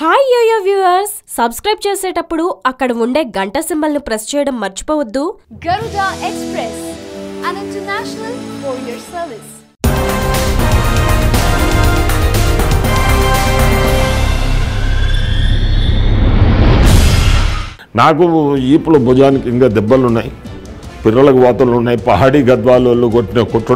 Hi yo-yo viewers subscribe చేసేటప్పుడు అక్కడ ఉండే గంట సింబల్ను ప్రెస్ చేయడం మర్చిపోవద్దు Garuda Express, an international courier service. నాకు ఈపుల భుజానికి ఇంకా దెబ్బలు ఉన్నాయి పిర్రలకు వాతలు ఉన్నాయి పహాడీ గద్వాలు కొట్టిన కొట్టుడ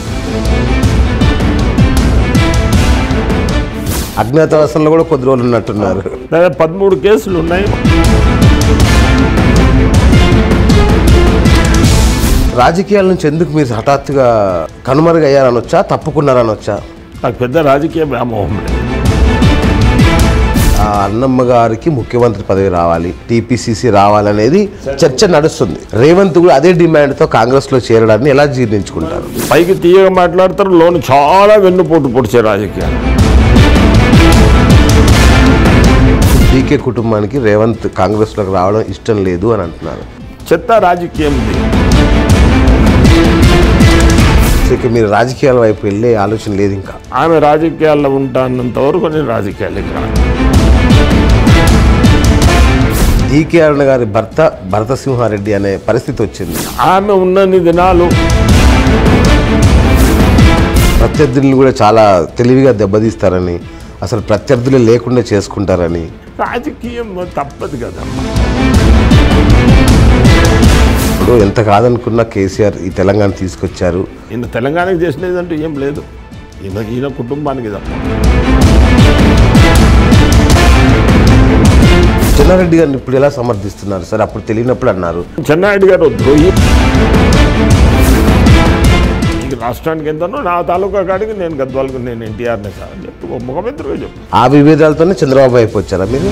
అజ్ఞాతవాసంలో కూడా కొద్ది రోజులు ఉన్నట్టున్నారు లేదా పదమూడు కేసులు ఉన్నాయి రాజకీయాల నుంచి ఎందుకు మీరు హఠాత్తుగా కనుమరుగయ్యారనొచ్చా తప్పుకున్నారనొచ్చా నాకు పెద్ద రాజకీయ వ్యామోహం లేదు ఆ అన్నమ్మ గారికి ముఖ్యమంత్రి పదవి రావాలి టీపీసీసీ రావాలనేది చర్చ నడుస్తుంది రేవంత్ కూడా అదే డిమాండ్తో కాంగ్రెస్లో చేరడాన్ని ఎలా జీర్ణించుకుంటారు పైకి తీయగా మాట్లాడతారు లోను చాలా వెన్నుపోటు పొడిచే రాజకీయాలు డీకే కుటుంబానికి రేవంత్ కాంగ్రెస్లోకి రావడం ఇష్టం లేదు అని అంటున్నారు చెత్త రాజకీయం ఇది. సో ఇక మీరు రాజకీయాల వైపు వెళ్ళే ఆలోచన లేదు ఇంకా ఆమె రాజకీయాల్లో ఉంటానంత వరకు నేను రాజకీయాలకి రాను డీకే అరుణ గారి భర్త భరత సింహారెడ్డి అనే పరిస్థితి వచ్చింది ఆమె ఉన్నన్ని దినాలు ప్రత్యర్థులను కూడా చాలా తెలివిగా దెబ్బతీస్తారని అసలు ప్రత్యర్థులు లేకుండా చేసుకుంటారని రాజకీయం తప్పదు కదా ఇప్పుడు ఎంత కాదనుకున్నా కేసీఆర్ ఈ తెలంగాణ తీసుకొచ్చారు ఈయన తెలంగాణకి చేసినదంటూ ఏం లేదు ఈయన ఈయన కుటుంబానికి తప్ప చెన్నారెడ్డి గారిని ఇప్పుడు ఎలా సమర్థిస్తున్నారు సార్ అప్పుడు తెలియనప్పుడు అన్నారు చెన్నాయుడు గారు ద్రోహి నీకు రాష్ట్రానికి ఎంతనో నా తాలూకా కాడికి నేను గద్వాలకు నేను ఎన్టీఆర్నే సార్ అని చెప్పి ఓ ముఖమిత్రుగా చెప్పు ఆ విభేదాలతోనే చంద్రబాబు వైపు వచ్చారా మీరు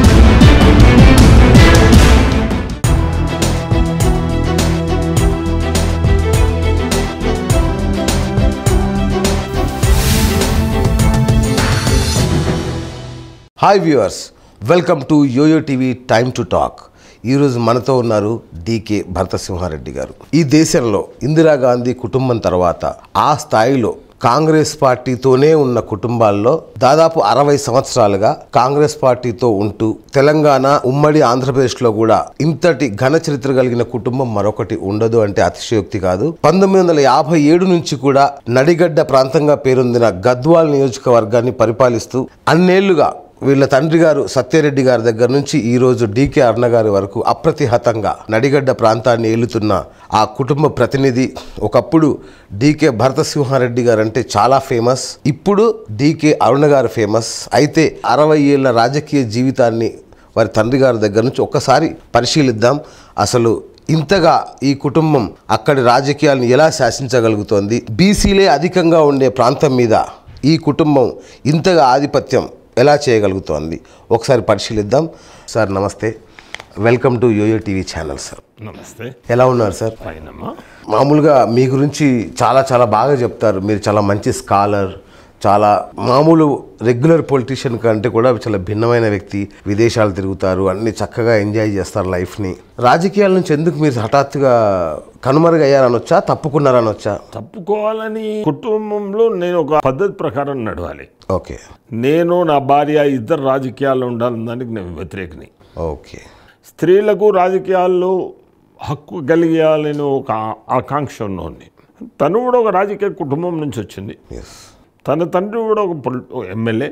hi viewers welcome to YoYo TV time to talk ఈరోజు మనతో ఉన్నారు డీకే భరతసింహారెడ్డి గారు ఈ దేశంలో ఇందిరాగాంధీ కుటుంబం తర్వాత ఆ స్థాయిలో కాంగ్రెస్ పార్టీతోనే ఉన్న కుటుంబాల్లో దాదాపు అరవై సంవత్సరాలుగా కాంగ్రెస్ పార్టీతో ఉంటూ తెలంగాణ ఉమ్మడి ఆంధ్రప్రదేశ్లో కూడా ఇంతటి ఘన చరిత్ర కలిగిన కుటుంబం మరొకటి ఉండదు అంటే అతిశయోక్తి కాదు పంతొమ్మిది వందల యాభై ఏడు నుంచి కూడా నడిగడ్డ ప్రాంతంగా పేరొందిన గద్వాల్ నియోజకవర్గాన్ని పరిపాలిస్తూ అన్నేళ్లుగా వీళ్ళ తండ్రి గారు సత్యరెడ్డి గారి దగ్గర నుంచి ఈ రోజు డీకే అరుణ గారి వరకు అప్రతిహతంగా నడిగడ్డ ప్రాంతాన్ని ఏలుతున్న ఆ కుటుంబ ప్రతినిధి ఒకప్పుడు డీకే భరతసింహారెడ్డి గారు అంటే చాలా ఫేమస్ ఇప్పుడు డీకే అరుణ గారు ఫేమస్ అయితే అరవై ఏళ్ళ రాజకీయ జీవితాన్ని వారి తండ్రి గారి దగ్గర నుంచి ఒక్కసారి పరిశీలిద్దాం అసలు ఇంతగా ఈ కుటుంబం అక్కడి రాజకీయాలను ఎలా శాసించగలుగుతోంది బీసీలే అధికంగా ఉండే ప్రాంతం మీద ఈ కుటుంబం ఇంతగా ఆధిపత్యం ఎలా చేయగలుగుతోంది ఒకసారి పరిశీలిద్దాం సార్ నమస్తే welcome to YoYo TV channel sir నమస్తే ఎలా ఉన్నారు సార్ ఫైన్ అమ్మా మామూలుగా మీ గురించి చాలా చాలా బాగా చెప్తారు మీరు చాలా మంచి స్కాలర్ చాలా మామూలు రెగ్యులర్ పొలిటీషియన్ కంటే కూడా చాలా భిన్నమైన వ్యక్తి విదేశాలు తిరుగుతారు అన్ని చక్కగా ఎంజాయ్ చేస్తారు లైఫ్ని రాజకీయాల నుంచి ఎందుకు మీరు హఠాత్తుగా కనుమరుగయ్యారనొచ్చా తప్పుకున్నారనొచ్చా తప్పుకోవాలని కుటుంబంలో నేను ఒక పద్ధతి ప్రకారం నడవాలి ఓకే నేను నా భార్య ఇద్దరు రాజకీయాల్లో ఉండాలని దానికి నేను వ్యతిరేకని ఓకే స్త్రీలకు రాజకీయాల్లో హక్కు కలిగేయాలని ఒక ఆకాంక్ష ఉన్నోడిని తను కూడా ఒక రాజకీయ కుటుంబం నుంచి వచ్చింది ఎస్ తన తండ్రి కూడా ఒక పొలి ఎమ్మెల్యే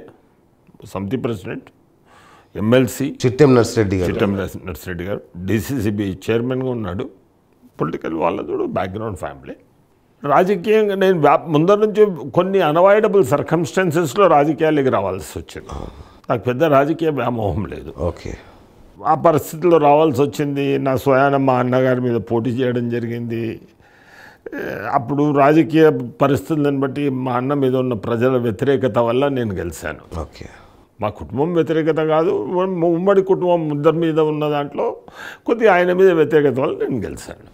సమితి ప్రెసిడెంట్ ఎమ్మెల్సీ చిట్టెం నర్సిరెడ్డి గారు చిట్టం నర్సిరెడ్డి గారు డిసిసిబి చైర్మన్గా ఉన్నాడు పొలిటికల్ వాళ్ళది కూడా బ్యాక్గ్రౌండ్ ఫ్యామిలీ రాజకీయంగా నేను వ్యా- ముందర నుంచి కొన్ని అన్అవాయిడబుల్ సర్కమ్స్టాన్సెస్లో రాజకీయాలకి రావాల్సి వచ్చింది నాకు పెద్ద రాజకీయ వ్యామోహం లేదు ఓకే ఆ పరిస్థితిలో రావాల్సి వచ్చింది నా స్వయాన మా అన్నగారి మీద పోటీ చేయడం జరిగింది ఏ, అప్పుడు రాజకీయ పరిస్థితులను బట్టి మా అన్న మీద ఉన్న ప్రజల వ్యతిరేకత వల్ల నేను గెలిచాను ఓకే మా కుటుంబం వ్యతిరేకత కాదు ఉమ్- ఉమ్మడి కుటుంబం ఇద్దరి మీద ఉన్న దాంట్లో కొద్దిగా ఆయన మీద వ్యతిరేకత వల్ల నేను గెలిచాను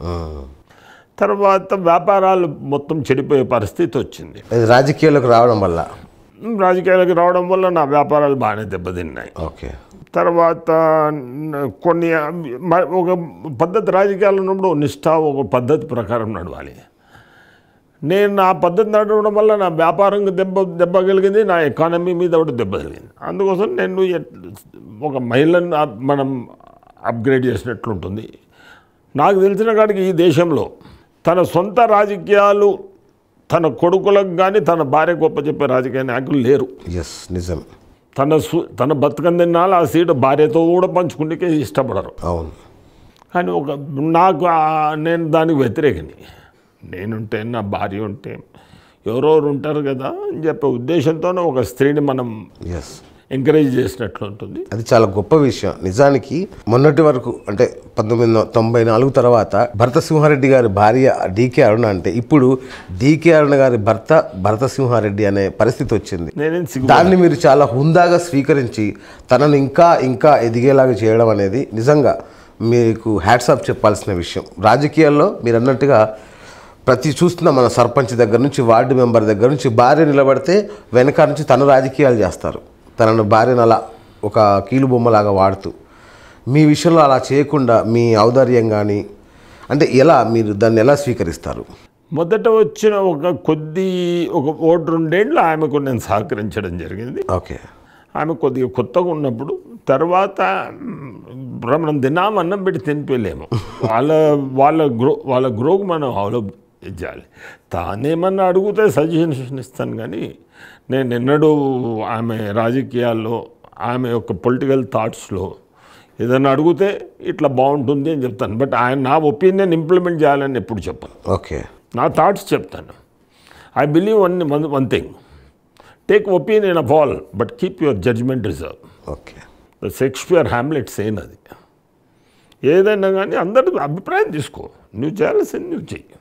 తర్వాత వ్యాపారాలు మొత్తం చెడిపోయే పరిస్థితి వచ్చింది ఇది రాజకీయాల్లోకి రావడం వల్ల ఉమ్, రాజకీయాలకు రావడం వల్ల నా వ్యాపారాలు బాగానే దెబ్బతిన్నాయి ఓకే తర్వాత న- కొన్ని మ- ఒక పద్ధతి రాజకీయాలు ఉన్నప్పుడు ఒక నిష్ఠ ఒక పద్ధతి ప్రకారం నడవాలి నేను నా పద్ధతి నడవడం వల్ల నా వ్యాపారం దెబ్బ దెబ్బ కలిగింది నా ఎకానమీ మీద కూడా దెబ్బ కలిగింది అందుకోసం నేను ఎట్- ఒక మహిళను అప్- మనం అప్గ్రేడ్ చేసినట్లుంటుంది నాకు తెలిసిన కాడికి ఈ దేశంలో తన సొంత రాజకీయాలు తన కొడుకులకు కానీ తన భార్య గొప్ప చెప్పే రాజకీయ నాయకులు లేరు ఎస్ నిజం తన సు తన బతుకందినాలు ఆ సీటు భార్యతో కూడా పంచుకుంటే ఇష్టపడరు అవును కానీ ఒక నాకు ఆ- నేను దానికి వ్యతిరేకని నేనుంటే నా భార్య ఉంటే ఎవరెవరు ఉంటారు కదా అని చెప్పే ఉద్దేశంతోనే ఒక స్త్రీని మనం ఎస్ ఎంకరేజ్ చేసినట్లు ఉంటుంది అది చాలా గొప్ప విషయం నిజానికి మొన్నటి వరకు అంటే పంతొమ్మిది వందల తొంభై నాలుగు తర్వాత భరత సింహారెడ్డి గారి భార్య డీకే అరుణ అంటే ఇప్పుడు డీకే అరుణ గారి భర్త భరత సింహారెడ్డి అనే పరిస్థితి వచ్చింది నేనేం సిగ్గు దాన్ని మీరు చాలా హుందాగా స్వీకరించి తనను ఇంకా ఇంకా ఎదిగేలాగా చేయడం అనేది నిజంగా మీకు హ్యాట్సాప్ చెప్పాల్సిన విషయం రాజకీయాల్లో మీరు అన్నట్టుగా ప్రతి చూస్తున్న మన సర్పంచ్ దగ్గర నుంచి వార్డు మెంబర్ దగ్గర నుంచి భార్య నిలబడితే వెనక నుంచి తన రాజకీయాలు చేస్తారు తనను భార్యను అలా ఒక కీలు బొమ్మలాగా వాడుతూ మీ విషయంలో అలా చేయకుండా మీ ఔదార్యం కానీ అంటే ఎలా మీరు దాన్ని ఎలా స్వీకరిస్తారు మొదట వచ్చిన ఒక కొద్ది ఒక ఓటు రెండేళ్ళు ఆమెకు నేను సహకరించడం జరిగింది ఓకే ఆమె కొద్దిగా కొత్తగా ఉన్నప్పుడు తర్వాత మ్, మనం తిన్నాం అన్నం పెట్టి తినిపోలేము వాళ్ళ వాళ్ళ గ్రో వాళ్ళ గ్రోకు మనం అవలంబించాలి తానేమన్నా అడిగితే సజెషన్ ఇస్తాను కానీ నేను ఎన్నడూ ఆమె రాజకీయాల్లో ఆమె యొక్క పొలిటికల్ థాట్స్లో ఏదైనా అడిగితే ఇట్లా బాగుంటుంది అని చెప్తాను బట్ ఆయన నా ఒపీనియన్ ఇంప్లిమెంట్ చేయాలని ఎప్పుడు చెప్పను ఓకే నా థాట్స్ చెప్తాను I believe one one one thing take opinion of all but keep your judgement reserve okay the Shakespeare Hamlet said అది ఏదైనా కానీ అందరి అభిప్రాయం తీసుకో నువ్వు చేయాల్సింది నువ్వు చెయ్యి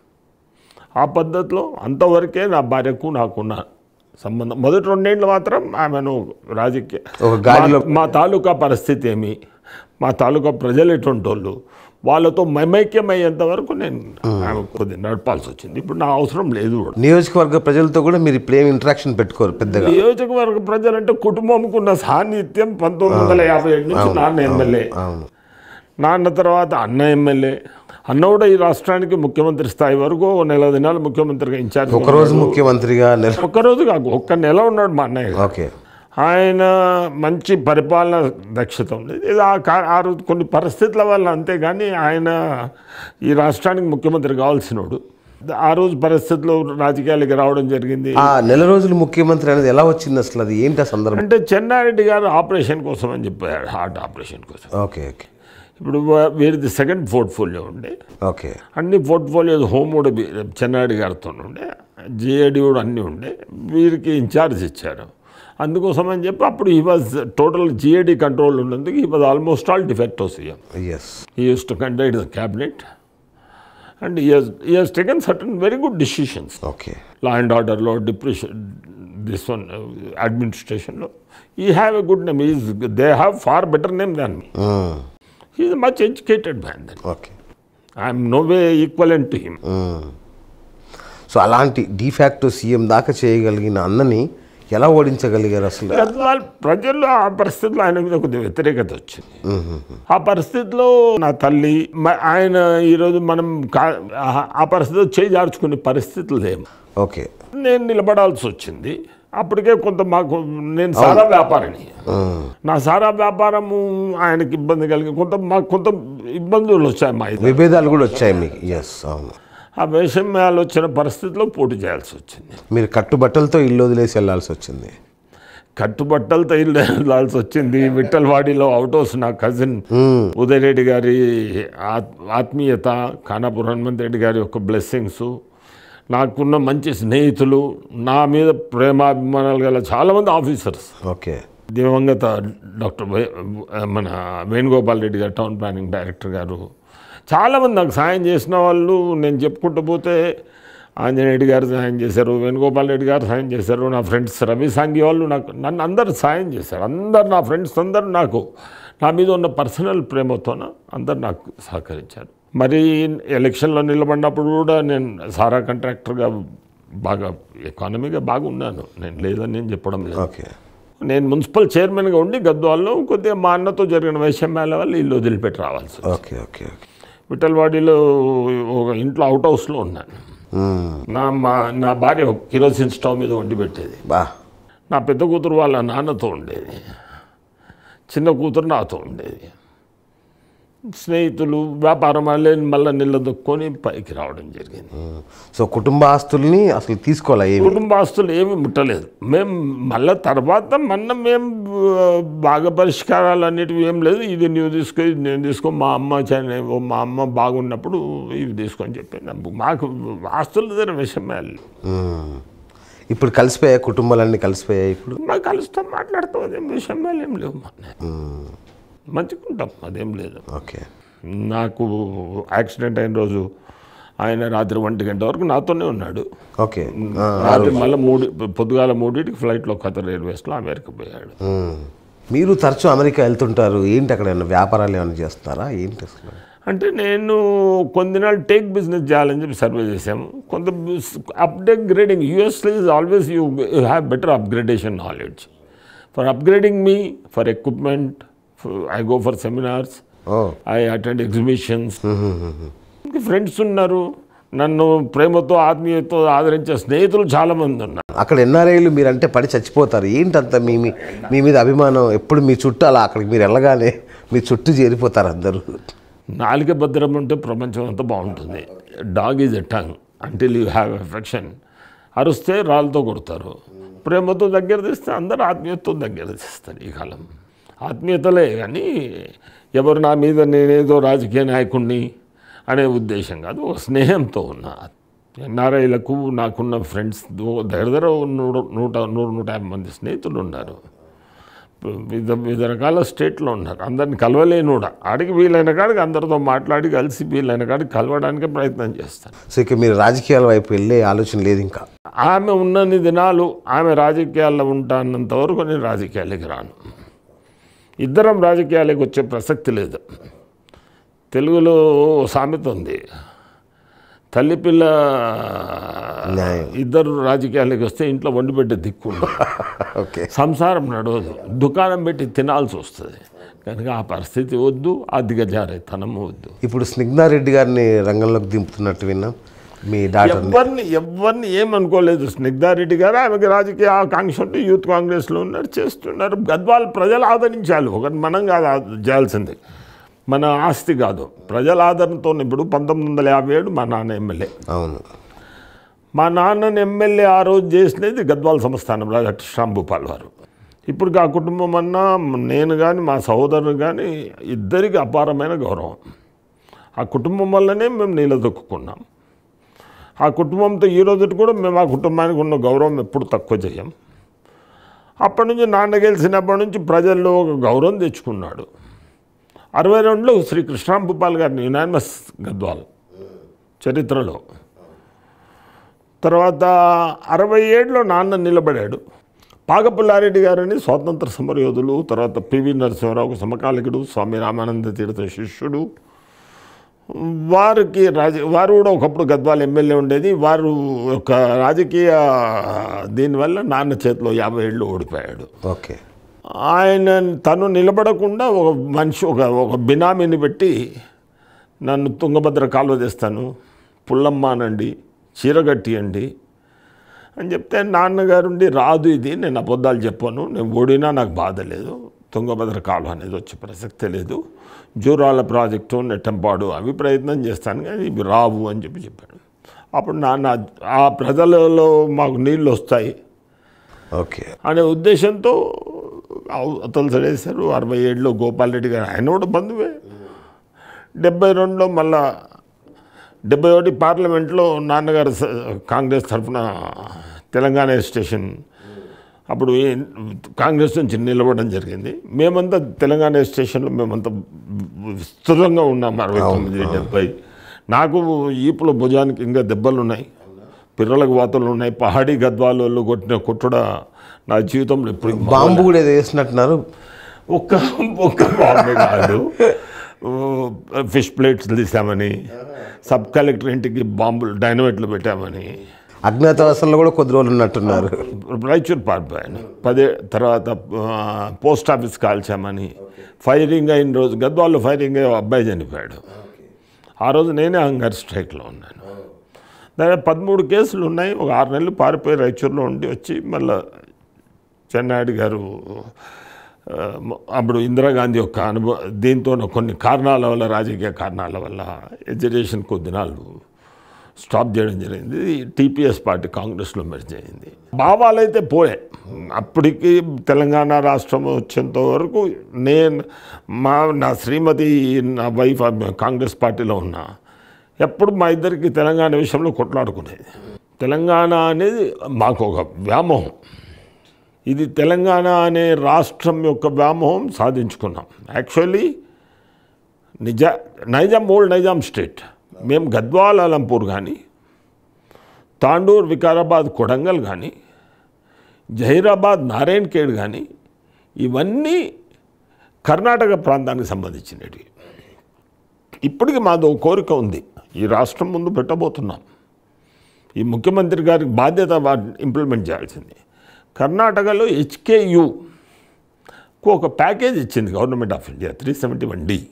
ఆ పద్ధతిలో అంతవరకే నా భార్యకు నాకున్న సంబంధం మొదటి రెండేళ్ళు మాత్రం ఆమెను రాజకీయ ఒక గాలిలో- మా- మా తాలూకా పరిస్థితి ఏమి మా తాలూకా ప్రజలు ఎటువంటి వాళ్ళు వాళ్ళతో మైమైక్యం అయ్యేంత వరకు నేను ఆమె కొద్దిగా నడపాల్సి వచ్చింది ఇప్పుడు నా అవసరం లేదు కూడా నియోజకవర్గ ప్రజలతో కూడా మీరు ఇప్పుడు ఏం ఇంటరాక్షన్ పెట్టుకోరు పెద్దగా నియోజకవర్గ ప్రజలంటే కుటుంబంకున్న సాన్నిధ్యం పంతొమ్మిది వందల యాభై ఏడు నుంచి నాన్న ఎమ్మెల్యే అవును నాన్న తర్వాత అన్న ఎమ్మెల్యే అన్న కూడా ఈ రాష్ట్రానికి ముఖ్యమంత్రి స్థాయి వరకు ఓ నెల దినాలు ముఖ్యమంత్రిగా ఇన్ఛార్జ్ ఒకరోజు ముఖ్యమంత్రిగా నెల ఒక్కరోజు కాదు ఒక్క నెల ఉన్నాడు మా అన్నయ్య ఓకే ఆయన మంచి పరిపాలన దక్షత ఉండేది ఇది ఆ కా- ఆ రోజు కొన్ని పరిస్థితుల వల్ల అంతేగాని ఆయన ఈ రాష్ట్రానికి ముఖ్యమంత్రి కావాల్సినోడు ఆ రోజు పరిస్థితుల్లో రాజకీయాలకి రావడం జరిగింది ఆ నెల రోజులు ముఖ్యమంత్రి అనేది ఎలా వచ్చింది అసలు అది ఏంటి ఆ సందర్భం అంటే చెన్నారెడ్డి గారు ఆపరేషన్ కోసం అని చెప్పారు హార్ట్ ఆపరేషన్ కోసం ఓకే ఓకే ఇప్పుడు వా- వీరిది సెకండ్ పోర్ట్ఫోలియో ఉండే ఓకే అన్ని పోర్ట్ఫోలియోస్ హోమ్ కూడా వీ- చెన్నారెడ్డి గారితో ఉండే జేఏడి కూడా అన్నీ ఉండే వీరికి ఇన్ఛార్జ్ ఇచ్చారు అందుకోసం అని చెప్పి అప్పుడు ఈ వాజ్ టోటల్ జిఏడి కంట్రోల్ ఉన్నందుకు he was almost all de facto CM as he used to conduct the cabinet and he he's taken certain very good decisions okay law and ఆర్డర్లో డిప్రెషన్ దిస్ వన్ అడ్మినిస్ట్రేషన్లో he have a good name is they have far better name than me is much educated man then okay I'm no way equivalent to him so అలాంటి de facto CM దాకా చేయగలిగిన అన్నని ఎలా ఓడించగలిగారు అసలు గద్వాల్ ప్రజల్లో ఆ పరిస్థితిలో ఆయన మీద కొద్దిగా వ్యతిరేకత వచ్చింది ఆ పరిస్థితిలో నా తల్లి మ- ఆయన ఈరోజు మనం కా- ఆ- ఆ పరిస్థితిలో చేజార్చుకునే పరిస్థితులు లేవు ఓకే నేను నిలబడాల్సి వచ్చింది అప్పటికే కొంత మాకు నేను సారా వ్యాపారిని నా సారా వ్యాపారము ఆయనకి ఇబ్బంది కలిగి కొంత మాకు కొంత ఇబ్బందులు వచ్చాయి మా ఇద్దరు విభేదాలు కూడా వచ్చాయి మీకు ఎస్ అవును ఆ వైషమ్యాలు వచ్చిన పరిస్థితిలో పోటీ చేయాల్సి వచ్చింది మీరు కట్టుబట్టలతో ఇల్లు వదిలేసి వెళ్ళాల్సి వచ్చింది కట్టుబట్టలతో ఇల్లు వెళ్ళాల్సి వచ్చింది విఠల్వాడిలో అవుట్ హౌస్ నా కజిన్ ఉదయ్ రెడ్డి గారి ఆత్- ఆత్మీయత ఖానాపూర్ హనుమంత్ రెడ్డి గారి యొక్క బ్లెస్సింగ్స్ నాకున్న మంచి స్నేహితులు నా మీద ప్రేమాభిమానాలు గల చాలామంది ఆఫీసర్స్ ఓకే దివంగత డాక్టర్ వే- మన వేణుగోపాల్ రెడ్డి గారు టౌన్ ప్లానింగ్ డైరెక్టర్ గారు చాలామంది నాకు సాయం చేసిన వాళ్ళు నేను చెప్పుకుంటూ పోతే ఆంజనేయ రెడ్డి గారు సాయం చేశారు వేణుగోపాల్ రెడ్డి గారు సాయం చేశారు నా ఫ్రెండ్స్ రవి సాంగి వాళ్ళు నాకు నన్ను అందరు సాయం చేశారు అందరు నా ఫ్రెండ్స్ అందరు నాకు నా మీద ఉన్న పర్సనల్ ప్రేమతోన అందరు నాకు సహకరించారు మరి ఎలక్షన్లో నిలబడినప్పుడు కూడా నేను సారా కాంట్రాక్టర్గా బాగా ఎకానమీగా బాగా ఉన్నాను నేను లేదని నేను చెప్పడం లేదు ఓకే నేను మున్సిపల్ చైర్మన్గా ఉండి గద్వాల్లో కొద్దిగా మా అన్నతో జరిగిన వైషమ్యాల వల్ల ఇల్లు వదిలిపెట్టి రావాల్సి వచ్చింది. ఓకే ఓకే ఓకే విఠల్వాడిలో ఒక ఇంట్లో అవుట్ హౌస్లో ఉన్నాను మ్మ్. నా మా నా భార్య కిరోసిన్ స్టవ్ మీద వండి పెట్టేది బా నా పెద్ద కూతురు వాళ్ళ నాన్నతో ఉండేది చిన్న కూతురు నాతో ఉండేది స్నేహితులు వ్యాపారం వాళ్ళే మళ్ళీ నిలదొక్కొని పైకి రావడం జరిగింది సో కుటుంబ ఆస్తుల్ని అసలు తీసుకోవాలా ఏమి కుటుంబ ఆస్తులు ఏమీ ముట్టలేదు మేము మళ్ళీ తర్వాత మొన్న మేము ఆ, బాగా పరిష్కారాలు అనేటివి ఏం లేదు ఇది నువ్వు తీసుకో ఇది నేను తీసుకో మా అమ్మ చని- ఓ మా అమ్మ బాగున్నప్పుడు ఇవి తీసుకొని చెప్పింది మాకు ఆస్తుల దగ్గర విషయమే లేదు. మ్మ్. ఇప్పుడు కలిసిపోయాయి కుటుంబాలన్నీ కలిసిపోయాయి ఇప్పుడు మాకు కలుస్తాం మాట్లాడతాం అదేం విషయమే ఏం లేవు మా మంచిగుంటాం అదేం లేదు ఓకే నాకు యాక్సిడెంట్ అయిన రోజు ఆయన రాత్రి ఒంటి గంట వరకు నాతోనే ఉన్నాడు ఓకే ఆ, రాత్రి మళ్ళీ మూడు పొద్దుగాల మూడింటికి ఫ్లైట్లో ఖతర్ ఎయిర్వేస్లో అమెరికా పోయాడు మ్మ్. మీరు తరచూ అమెరికా వెళ్తుంటారు ఏంటి అక్కడ ఏమైనా వ్యాపారాలు ఏమైనా చేస్తున్నారా ఏంటి అసలు అంటే నేను కొన్ని దినాలు టేక్ బిజినెస్ చేయాలని చెప్పి సర్వే చేసాము కొంత అప్డేట్ గ్రేడింగ్ యూఎస్లో is always you have better upgradation knowledge for upgrading me for equipment I go for seminars or I attend exhibitions friends ఉన్నారు నన్ను ప్రేమతో ఆత్మీయతో ఆదరించే స్నేహితులు చాలామంది ఉన్నారు అక్కడ ఎన్ఆర్ఐలు మీరంటే పడి చచ్చిపోతారు ఏంటంత మీ మీ- మీ మీద అభిమానం ఎప్పుడు మీ చుట్టూ అలా అక్కడికి మీరు వెళ్ళగానే మీ చుట్టూ చేరిపోతారు అందరూ నాలుక భద్రం ఉంటే ప్రపంచం అంతా బాగుంటుంది dog is a tongue until you have affection అరుస్తే రాళ్ళతో కొడతారు ప్రేమతో దగ్గర తీస్తే అందరూ ఆత్మీయతతో దగ్గర తీస్తారు ఈ కాలం ఆత్మీయతలే కానీ ఎవరు నా మీద నేనేదో రాజకీయ నాయకుడిని అనే ఉద్దేశం కాదు ఒక స్నేహంతో ఉన్నా ఎన్ఆర్ఐలకు నాకున్న ఫ్రెండ్స్ దగ్గర దగ్గర నూట నూట నూరు నూట యాభై మంది స్నేహితులు ఉన్నారు వివిధ వివిధ రకాల స్టేట్లో ఉన్నారు అందరిని కలవలేను కూడా ఆడికి వీలైన కాడికి అందరితో మాట్లాడి కలిసి వీలైన కాడికి కలవడానికి ప్రయత్నం చేస్తాను సో ఇక మీరు రాజకీయాల వైపు వెళ్ళే ఆలోచన లేదు ఇంకా ఆమె ఉన్నన్ని దినాలు ఆమె రాజకీయాల్లో ఉంటానంత వరకు నేను రాజకీయాలకి రాను ఇద్దరం రాజకీయాలకు వచ్చే ప్రసక్తి లేదు తెలుగులో ఓ సామెత ఉంది తల్లి పిల్ల న్యాయం. ఇద్దరు రాజకీయాలకు వస్తే ఇంట్లో వండి పెట్టే దిక్కు ఉండదు. ఓకే సంసారం నడవదు దుకాణం పెట్టి తినాల్సి వస్తుంది కనుక ఆ పరిస్థితి వద్దు ఆ దిగజారే తనం వద్దు ఇప్పుడు స్నిగ్ధారెడ్డి గారిని రంగంలోకి దింపుతున్నట్టు విన్నాం మీ డాటర్ని ఎవరిని ఎవరిని ఏమనుకోలేదు స్నిగ్ధారెడ్డి గారు ఆమెకి రాజకీయ ఆకాంక్ష ఉంటే యూత్ కాంగ్రెస్లో ఉన్నారు చేస్తున్నారు గద్వాల్ ప్రజలు ఆదరించాలి ఒకటి మనం కాదు ఆ- చేయాల్సింది మన ఆస్తి కాదు ప్రజల ఆదరణతో ఇప్పుడు పంతొమ్మిది వందల యాభై ఏడు మా నాన్న ఎమ్మెల్యే అవును మా నాన్నని ఎమ్మెల్యే ఆ రోజు చేసినది గద్వాల సంస్థానం రాజా శ్రాంభూపాల్ వారు ఇప్పుడు ఆ కుటుంబం అన్నా నేను కానీ మా సహోదరుడు కానీ ఇద్దరికి అపారమైన గౌరవం ఆ కుటుంబం వల్లనే మేము నిలదొక్కున్నాం ఆ కుటుంబంతో ఈ రోజు కూడా మేము ఆ కుటుంబానికి ఉన్న గౌరవం ఎప్పుడు తక్కువ చేయం అప్పటి నుంచి నాన్న గెలిచినప్పటి నుంచి ప్రజల్లో ఒక గౌరవం తెచ్చుకున్నాడు అరవై రెండులో శ్రీ కృష్ణాంభూపాల్ గారిని యునానిమస్ గద్వాల్ చరిత్రలో తర్వాత అరవై ఏడులో నాన్న నిలబడాడు పాగపుల్లారెడ్డి గారని స్వాతంత్ర సమరయోధులు తర్వాత పివి నరసింహారావు సమకాలికుడు స్వామి రామానంద తీర్థ శిష్యుడు వారికి రాజ వారు కూడా ఒకప్పుడు గద్వాల ఎమ్మెల్యే ఉండేది వారు ఒక రాజకీయ దీనివల్ల నాన్న చేతిలో యాభై ఏళ్ళు ఓడిపోయాడు ఓకే ఆయన తను నిలబడకుండా ఒక మనిషి ఒక ఒక బినామీని పెట్టి నన్ను తుంగభద్ర కాలువ తెస్తాను పుల్లమ్మ అనండి చీరగట్టి అండి అని చెప్తే నాన్నగారుండి రాదు ఇది నేను అబద్ధాలు చెప్పాను నేను ఓడినా నాకు బాధ లేదు తుంగభద్ర కాలువ అనేది వచ్చే ప్రసక్తే లేదు జూరాల ప్రాజెక్టు నెట్టంపాడు అవి ప్రయత్నం చేస్తాను కానీ ఇవి రావు అని చెప్పి చెప్పాడు అప్పుడు నాన్న ఆ ప్రజలలో మాకు నీళ్ళు వస్తాయి ఓకే అనే ఉద్దేశంతో అతలు చడేశారు అరవై ఏడులో గోపాల్ రెడ్డి గారు ఆయన కూడా బంధువే డెబ్బై రెండులో మళ్ళా డెబ్బై ఒకటి పార్లమెంట్లో నాన్నగారు స- కాంగ్రెస్ తరఫున తెలంగాణ స్టేషన్ అప్పుడు ఈ కాంగ్రెస్ నుంచి నిలబడడం జరిగింది మేమంతా తెలంగాణ స్టేషన్లో మేమంతా విస్తృతంగా ఉన్నాం అరవై తొమ్మిది డెబ్బై నాకు ఈపుల భుజానికి ఇంకా దెబ్బలు ఉన్నాయి పిర్రలకు వాతలు ఉన్నాయి పహాడీ గద్వాలలో కొట్టిన కొట్టుడ నా జీవితంలో ఇప్పుడు బాంబు కూడా ఏదో వేసినట్టున్నారు ఒక్క ఒక్క బాంబే కాదు ఫిష్ ప్లేట్స్ తీసామని సబ్ కలెక్టర్ ఇంటికి బాంబులు డైనమైట్లు పెట్టామని అజ్ఞాతవాసంలో కూడా కొద్ది రోజులు ఉన్నట్టున్నారు రాయచూర్ పారిపోయాను పదే తర్వాత ఆ, పోస్ట్ ఆఫీస్ కాల్చామని ఫైరింగ్ అయిన రోజు గద్వాల్లో ఫైరింగ్ అయ్యి ఓ అబ్బాయి చనిపోయాడు ఆ రోజు నేనే హంగర్ స్ట్రైక్లో ఉన్నాను దాదాపు పదమూడు కేసులు ఉన్నాయి ఒక ఆరు నెలలు పారిపోయి రాయచూరులో ఉండి వచ్చి మళ్ళీ చెన్నాయుడు గారు ఆ, అప్పుడు ఇందిరాగాంధీ యొక్క అనుభవ దీంతో కొన్ని కారణాల వల్ల రాజకీయ కారణాల వల్ల ఎడ్యుకేషన్ కొద్ది దినాలు స్టాప్ చేయడం జరిగింది టీపీఎస్ పార్టీ కాంగ్రెస్లో మెర్జ్ అయింది భావాలైతే పోయే అప్పటికి తెలంగాణ రాష్ట్రం వచ్చేంత వరకు నేను మా నా శ్రీమతి నా వైఫ్ ఆమె కాంగ్రెస్ పార్టీలో ఉన్నా ఎప్పుడు మా ఇద్దరికి తెలంగాణ విషయంలో కొట్లాడుకునేది తెలంగాణ అనేది మాకు ఒక వ్యామోహం ఇది తెలంగాణ అనే రాష్ట్రం యొక్క వ్యామోహం సాధించుకున్నాం యాక్చువల్లీ నిజా నైజాం ఓల్డ్ నైజాం స్టేట్ మేము గద్వాల్ అలంపూర్ కానీ తాండూర్ వికారాబాద్ కొడంగల్ కానీ జహీరాబాద్ నారాయణ్ ఖేడ్ కానీ ఇవన్నీ కర్ణాటక ప్రాంతానికి సంబంధించినవి ఇప్పటికి మాది ఒక కోరిక ఉంది ఈ రాష్ట్రం ముందు పెట్టబోతున్నాం ఈ ముఖ్యమంత్రి గారికి బాధ్యత వా- ఇంప్లిమెంట్ చేయాల్సింది కర్ణాటకలో హెచ్కేయు ఒక ప్యాకేజ్ ఇచ్చింది government of India three seventy one D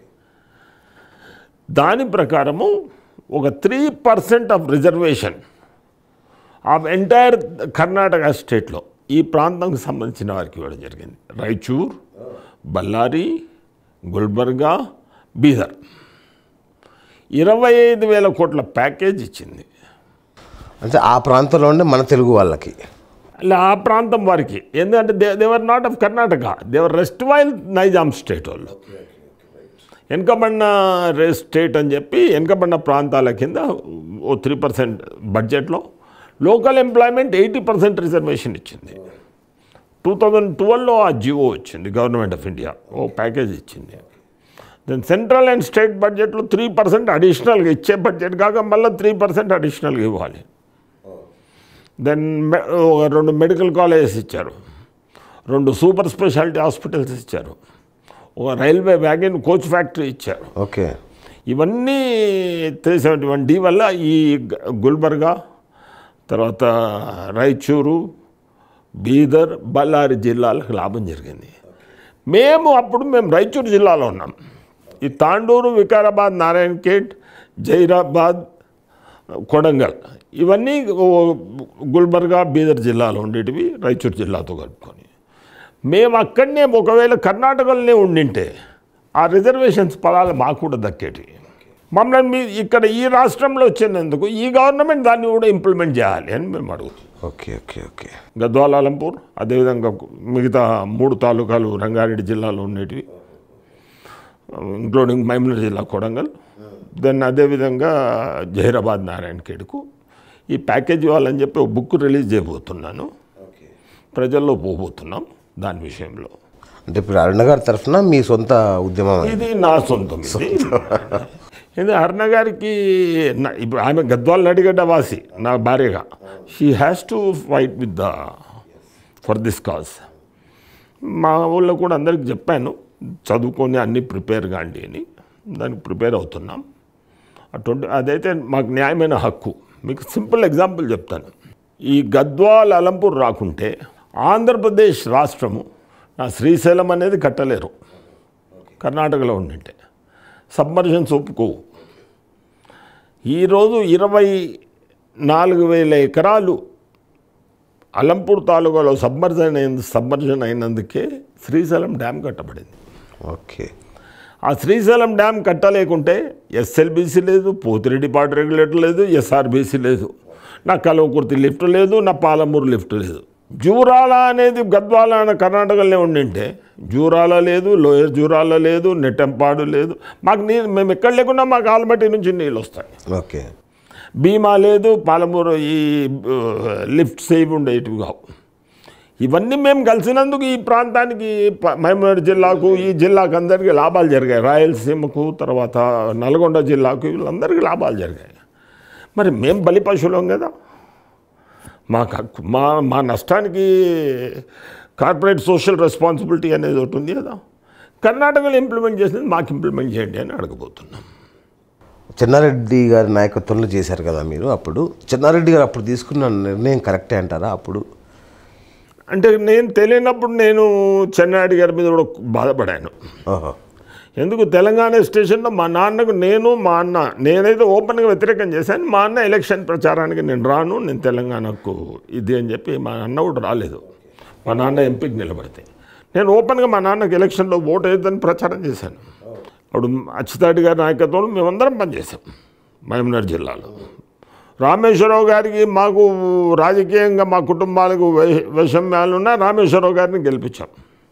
దాని ప్రకారము ఒక three percent of reservation of entire Karnataka స్టేట్లో ఈ ప్రాంతంకి సంబంధించిన వారికి ఇవ్వడం జరిగింది రాయచూర్ బళ్ళారి గుల్బర్గా బీదర్ ఇరవై ఐదు వేల కోట్ల ప్యాకేజ్ ఇచ్చింది అంటే ఆ ప్రాంతంలో ఉండే మన తెలుగు వాళ్ళకి అలా ఆ ప్రాంతం వారికి ఎందుకంటే they they were not of Karnataka they were erstwhile Nizam state వాళ్ళు వెనుకబడిన రే స్టేట్ అని చెప్పి వెనుకబడిన ప్రాంతాల కింద ఓ త్రీ పర్సెంట్ బడ్జెట్లో local employment eighty percent reservation ఇచ్చింది టూ థౌజండ్ ట్వెల్వ్లో ఆ జియో వచ్చింది గవర్నమెంట్ ఆఫ్ ఇండియా ఓ ప్యాకేజ్ ఇచ్చింది దెన్ సెంట్రల్ అండ్ స్టేట్ బడ్జెట్లో త్రీ పర్సెంట్ అడిషనల్గా ఇచ్చే బడ్జెట్ కాక మళ్ళీ త్రీ పర్సెంట్ అడిషనల్గా ఇవ్వాలి దెన్ మె- ఒక రెండు మెడికల్ కాలేజెస్ ఇచ్చారు రెండు సూపర్ స్పెషాలిటీ హాస్పిటల్స్ ఇచ్చారు ఒక రైల్వే వ్యాగన్ కోచ్ ఫ్యాక్టరీ ఇచ్చారు ఓకే ఇవన్నీ త్రీ సెవెంటీ వన్ డి వల్ల ఈ గ- గుల్బర్గా తర్వాత రాయచూరు బీదర్ బళ్ళారి జిల్లాలకు లాభం జరిగింది మేము అప్పుడు మేము రాయచూరు జిల్లాలో ఉన్నాం ఈ తాండూరు వికారాబాద్ నారాయణ ఖేడ్ జైరాబాద్ కొడంగల్ ఇవన్నీ ఓ గుల్బర్గా బీదర్ జిల్లాలో ఉండేటివి రాయచూరు జిల్లాతో కలుపుకొని మేము అక్కడనే ఒకవేళ కర్ణాటకలోనే ఉండింటే ఆ రిజర్వేషన్స్ పదాలు మాకు కూడా దక్కేటివి మమ్మల్ని మీ ఇక్కడ ఈ రాష్ట్రంలో వచ్చినందుకు ఈ గవర్నమెంట్ దాన్ని కూడా ఇంప్లిమెంట్ చేయాలి అని మేము అడుగుతున్నాం okay okay okay Gadwal Alampur అదేవిధంగా మిగతా మూడు తాలూకాలు రంగారెడ్డి జిల్లాలో ఉండేటివి ఇంక్లూడింగ్ మైమూర్ జిల్లా కొడంగల్ దెన్ అదేవిధంగా జహీరాబాద్ నారాయణ ఖేడ్కు ఈ ప్యాకేజ్ ఇవ్వాలని చెప్పి ఒక బుక్ రిలీజ్ చేయబోతున్నాను ప్రజల్లో పోబోతున్నాం దాని విషయంలో అంటే ఇప్పుడు అరుణ గారి తరఫున మీ సొంత ఉద్యమం అది. ఇది నా సొంతం ఇది ఇది అరుణ గారికి నా- ఇప్పుడు ఆమె గద్వాల నడిగడ్డ వాసి నా భార్యగా she has to fight with the for this cause మా ఊళ్ళో కూడా అందరికి చెప్పాను చదువుకొని అన్నీ ప్రిపేర్ కాండి అని దానికి ప్రిపేర్ అవుతున్నాం అటువంటి అదైతే మాకు న్యాయమైన హక్కు మీకు సింపుల్ ఎగ్జాంపుల్ చెప్తాను ఈ గద్వాల్ అలంపూర్ రాకుంటే ఆంధ్రప్రదేశ్ రాష్ట్రము నా శ్రీశైలం అనేది కట్టలేరు కర్ణాటకలో ఉండింటే సబ్మర్షన్స్ ఒప్పుకోవు ఈరోజు ఇరవై నాలుగు వేల ఎకరాలు అలంపూర్ తాలూకాలో సబ్మర్జన్ అయిన సబ్మర్జన్ అయినందుకే శ్రీశైలం డ్యామ్ కట్టబడింది ఓకే ఆ శ్రీశైలం డ్యామ్ కట్టలేకుంటే ఎస్ఎల్బీసీ లేదు పోతిరెడ్డిపాటు రెగ్యులేటర్ లేదు ఎస్ఆర్బీసీ లేదు నా కలవకుర్తి లిఫ్ట్ లేదు నా పాలమూరు లిఫ్ట్ లేదు జూరాల అనేది గద్వాల అనే కర్ణాటకలోనే ఉండింటే జూరాల లేదు లోయర్ జూరాల లేదు నెట్టంపాడు లేదు మాకు నీళ్ళు మేము ఎక్కడ లేకుండా మాకు ఆల్మట్టి నుంచి నీళ్ళు వస్తాయి ఓకే బీమా లేదు పాలమూరు ఈ ఆ, లిఫ్ట్ సేవ్ ఉండేటివి కావు ఇవన్నీ మేము కలిసినందుకు ఈ ప్రాంతానికి ప- మహబూబ్నగర్ జిల్లాకు ఈ జిల్లాకు అందరికీ లాభాలు జరిగాయి రాయలసీమకు తర్వాత నల్గొండ జిల్లాకు వీళ్ళందరికీ లాభాలు జరిగాయి మరి మేము బలి పశువులం కదా మాకు హక్కు మా మా నష్టానికి కార్పొరేట్ సోషల్ రెస్పాన్సిబిలిటీ అనేది ఒకటి ఉంది కదా కర్ణాటకలో ఇంప్లిమెంట్ చేసింది మాకు ఇంప్లిమెంట్ చేయండి అని అడగబోతున్నాం చెన్నారెడ్డి గారి నాయకత్వంలో చేశారు కదా మీరు అప్పుడు చెన్నారెడ్డి గారు అప్పుడు తీసుకున్న నిర్ణయం కరెక్టే అంటారా అప్పుడు అంటే నేను తెలియనప్పుడు నేను చెన్నారెడ్డి గారి మీద కూడా బాధపడాను ఓహో ఎందుకు తెలంగాణ స్టేషన్లో మా నాన్నకు నేను మా అన్న నేనైతే ఓపెన్గా వ్యతిరేకం చేశాను మా అన్న ఎలక్షన్ ప్రచారానికి నేను రాను నేను తెలంగాణకు ఇది అని చెప్పి మా అన్న కూడా రాలేదు మా నాన్న ఎంపీకి నిలబడితే నేను ఓపెన్గా మా నాన్నకి ఎలక్షన్లో ఓటు వేయద్దని ప్రచారం చేశాను అప్పుడు అచ్యుతాటి గారి నాయకత్వంలో మేమందరం పనిచేసాం మహబూబ్నగర్ జిల్లాలో రామేశ్వరరావు గారికి మాకు రాజకీయంగా మా కుటుంబాలకు వై- వైషమ్యాలున్నా రామేశ్వరరావు గారిని గెలిపించాం